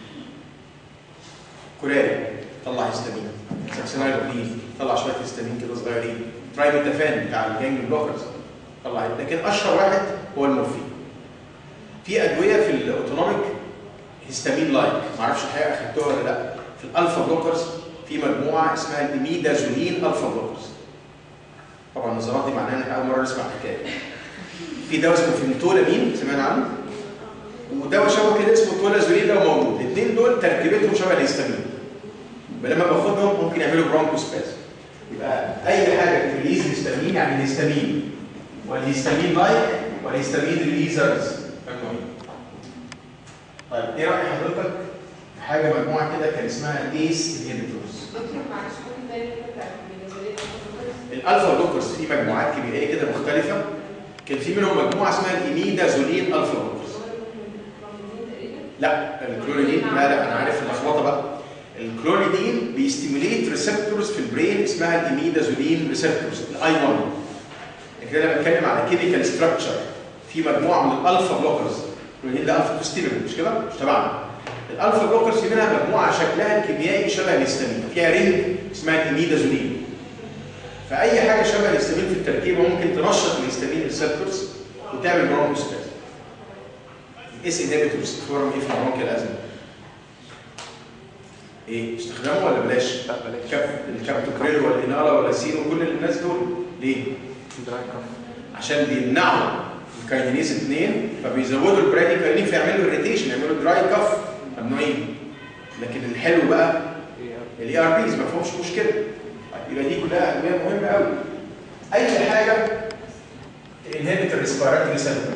كوراري طلع هستامين ساكسينايلوبين طلع شويه هستامين كده صغيرين ترايميتافان بتاع الجانج بلوكرز طلعت لكن اشهر واحد هو المورفين في ادويه في الاوتونوميك هيستامين لايك ما اعرفش الحقيقه اخدتوها ولا لا في الالفا بلوكرز في مجموعه اسمها الاميدازولين الفا بلوكرز طبعا النظرات دي معناها انك اول مره نسمع الحكايه في دواء اسمه فينتولامين سمعنا عنه ودواء شبه كده اسمه تولازولين ده موجود الاثنين دول تركيبتهم شبه الهيستامين لما باخدهم ممكن يعملوا برونكوسبازم يبقى اي حاجه تريليز هيستامين يعني الهيستامين والهيستامين لايك والهيستامين ريليزرز مجموعين طيب ايه راي حضرتك في حاجه مجموعه كده كان اسمها ايس انهبيتورز دكتور معلش ممكن تاني نرجع بالنسبه الالفا بلوكرز في مجموعات كيميائيه كده مختلفه كان في منهم مجموعه اسمها الاميدازولين الفا بلوكرز لا الكلوريدين لا لا انا عارف اللخبطه بقى الكلوريدين بيستيموليت ريسبتورز في البرين اسمها الاميدازولين ريسبتورز الاي 1 كده انا بتكلم على كيميكال ستراكشر في مجموعه من الالفا بلوكرز الكلوريدين ده الفا ستيموليت مش كده مش تبعنا الالفا بلوكرز في منها مجموعه شكلها الكيميائي شبه الهستامين فيها رينج اسمها الاميدازولين فاي حاجه شبه الهستامين في التركيبه ممكن تنشط الهستامين ريسبتورز وتعمل برونكوسبازم الاس انهبيتورز اخبارهم ايه في البرونكيال ازمه ايه استخدامه ولا بلاش لا بلاش الكاب الكابتوكريل والانالا والاسين وكل الناس دول ليه دراي كف عشان بيمنعوا الكاينيز 2 فبيزودوا البراديكاينين فيعملوا اريتيشن يعملوا دراي كف ممنوعين لكن الحلو بقى ايه الاي ار بيز ما فيهمش مشكله يبقى دي كلها ادويه مهمه قوي اي حاجه انهبت الريسبيراتوري سنتر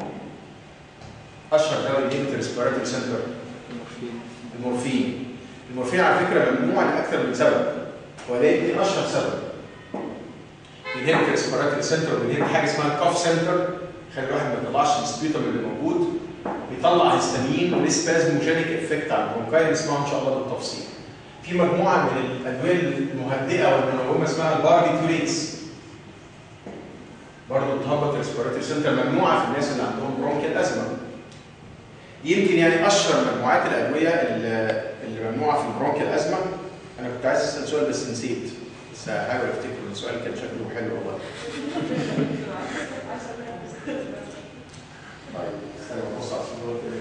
اشهر دواء انهبت الريسبيراتوري سنتر المورفين المورفين المورفين على فكره ممنوع لاكثر من سبب هو ده يمكن اشهر سبب بينهبت الريسبيراتوري سنتر وبينهبت حاجه اسمها الكاف سنتر خلي الواحد ما يطلعش السبيتوم اللي موجود بيطلع هيستامين وليسبازموجينيك افكت على البرونكاي نسمعه ان شاء الله بالتفصيل في مجموعه من الادويه المهدئه والمنومه اسمها الباربيتوريتس برضه بتهبط الريسبيراتوري سنتر ممنوعه في الناس اللي عندهم برونكيال ازمه يمكن يعني اشهر مجموعات الادويه اللي اللي ممنوعه في البرونكيال ازمه انا كنت عايز اسال سؤال بس نسيت بس هحاول افتكر السؤال كان شكله حلو والله طيب استنى ببص على الصوره كده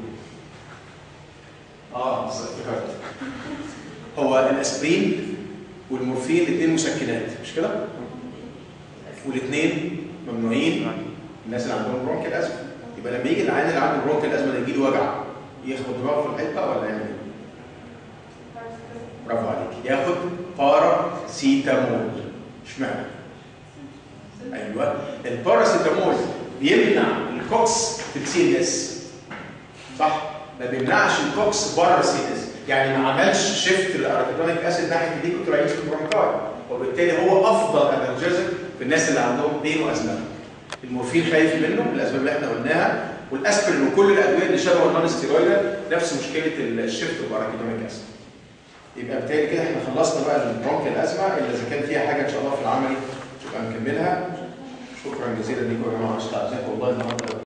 اه بس افتكرت هو الاسبرين والمورفين الاثنين مسكنات مش كده؟ والاثنين ممنوعين الناس اللي عندهم برونكيال ازمه يبقى لما يجي العيان اللي عنده برونكيال ازمه ده يجي له وجع ياخد دماغه في الحته ولا يعمل ايه؟ برافو عليك ياخد باراسيتامول اشمعنى؟ ايوه الباراسيتامول بيمنع الكوكس في السي ان اس صح؟ ما بيمنعش الكوكس بره السي ان اس يعني ما عملش شيفت للاركيدونيك اسيد ناحيه الليكوترايز في البرونكاي وبالتالي هو افضل انالجيزك في الناس اللي عندهم بين وازمه المورفين خايف منه الاسباب اللي احنا قلناها والاسبرين وكل الادويه اللي شبه النون ستيرويدال نفس مشكله الشيفت بالاركيدونيك اسيد يبقى بالتالي كده احنا خلصنا بقى البرونكيال الازمه الا اذا كان فيها حاجه ان شاء الله في العملي تبقى نكملها شكرا جزيلا لكم يا جماعه استاذنكم والله النهارده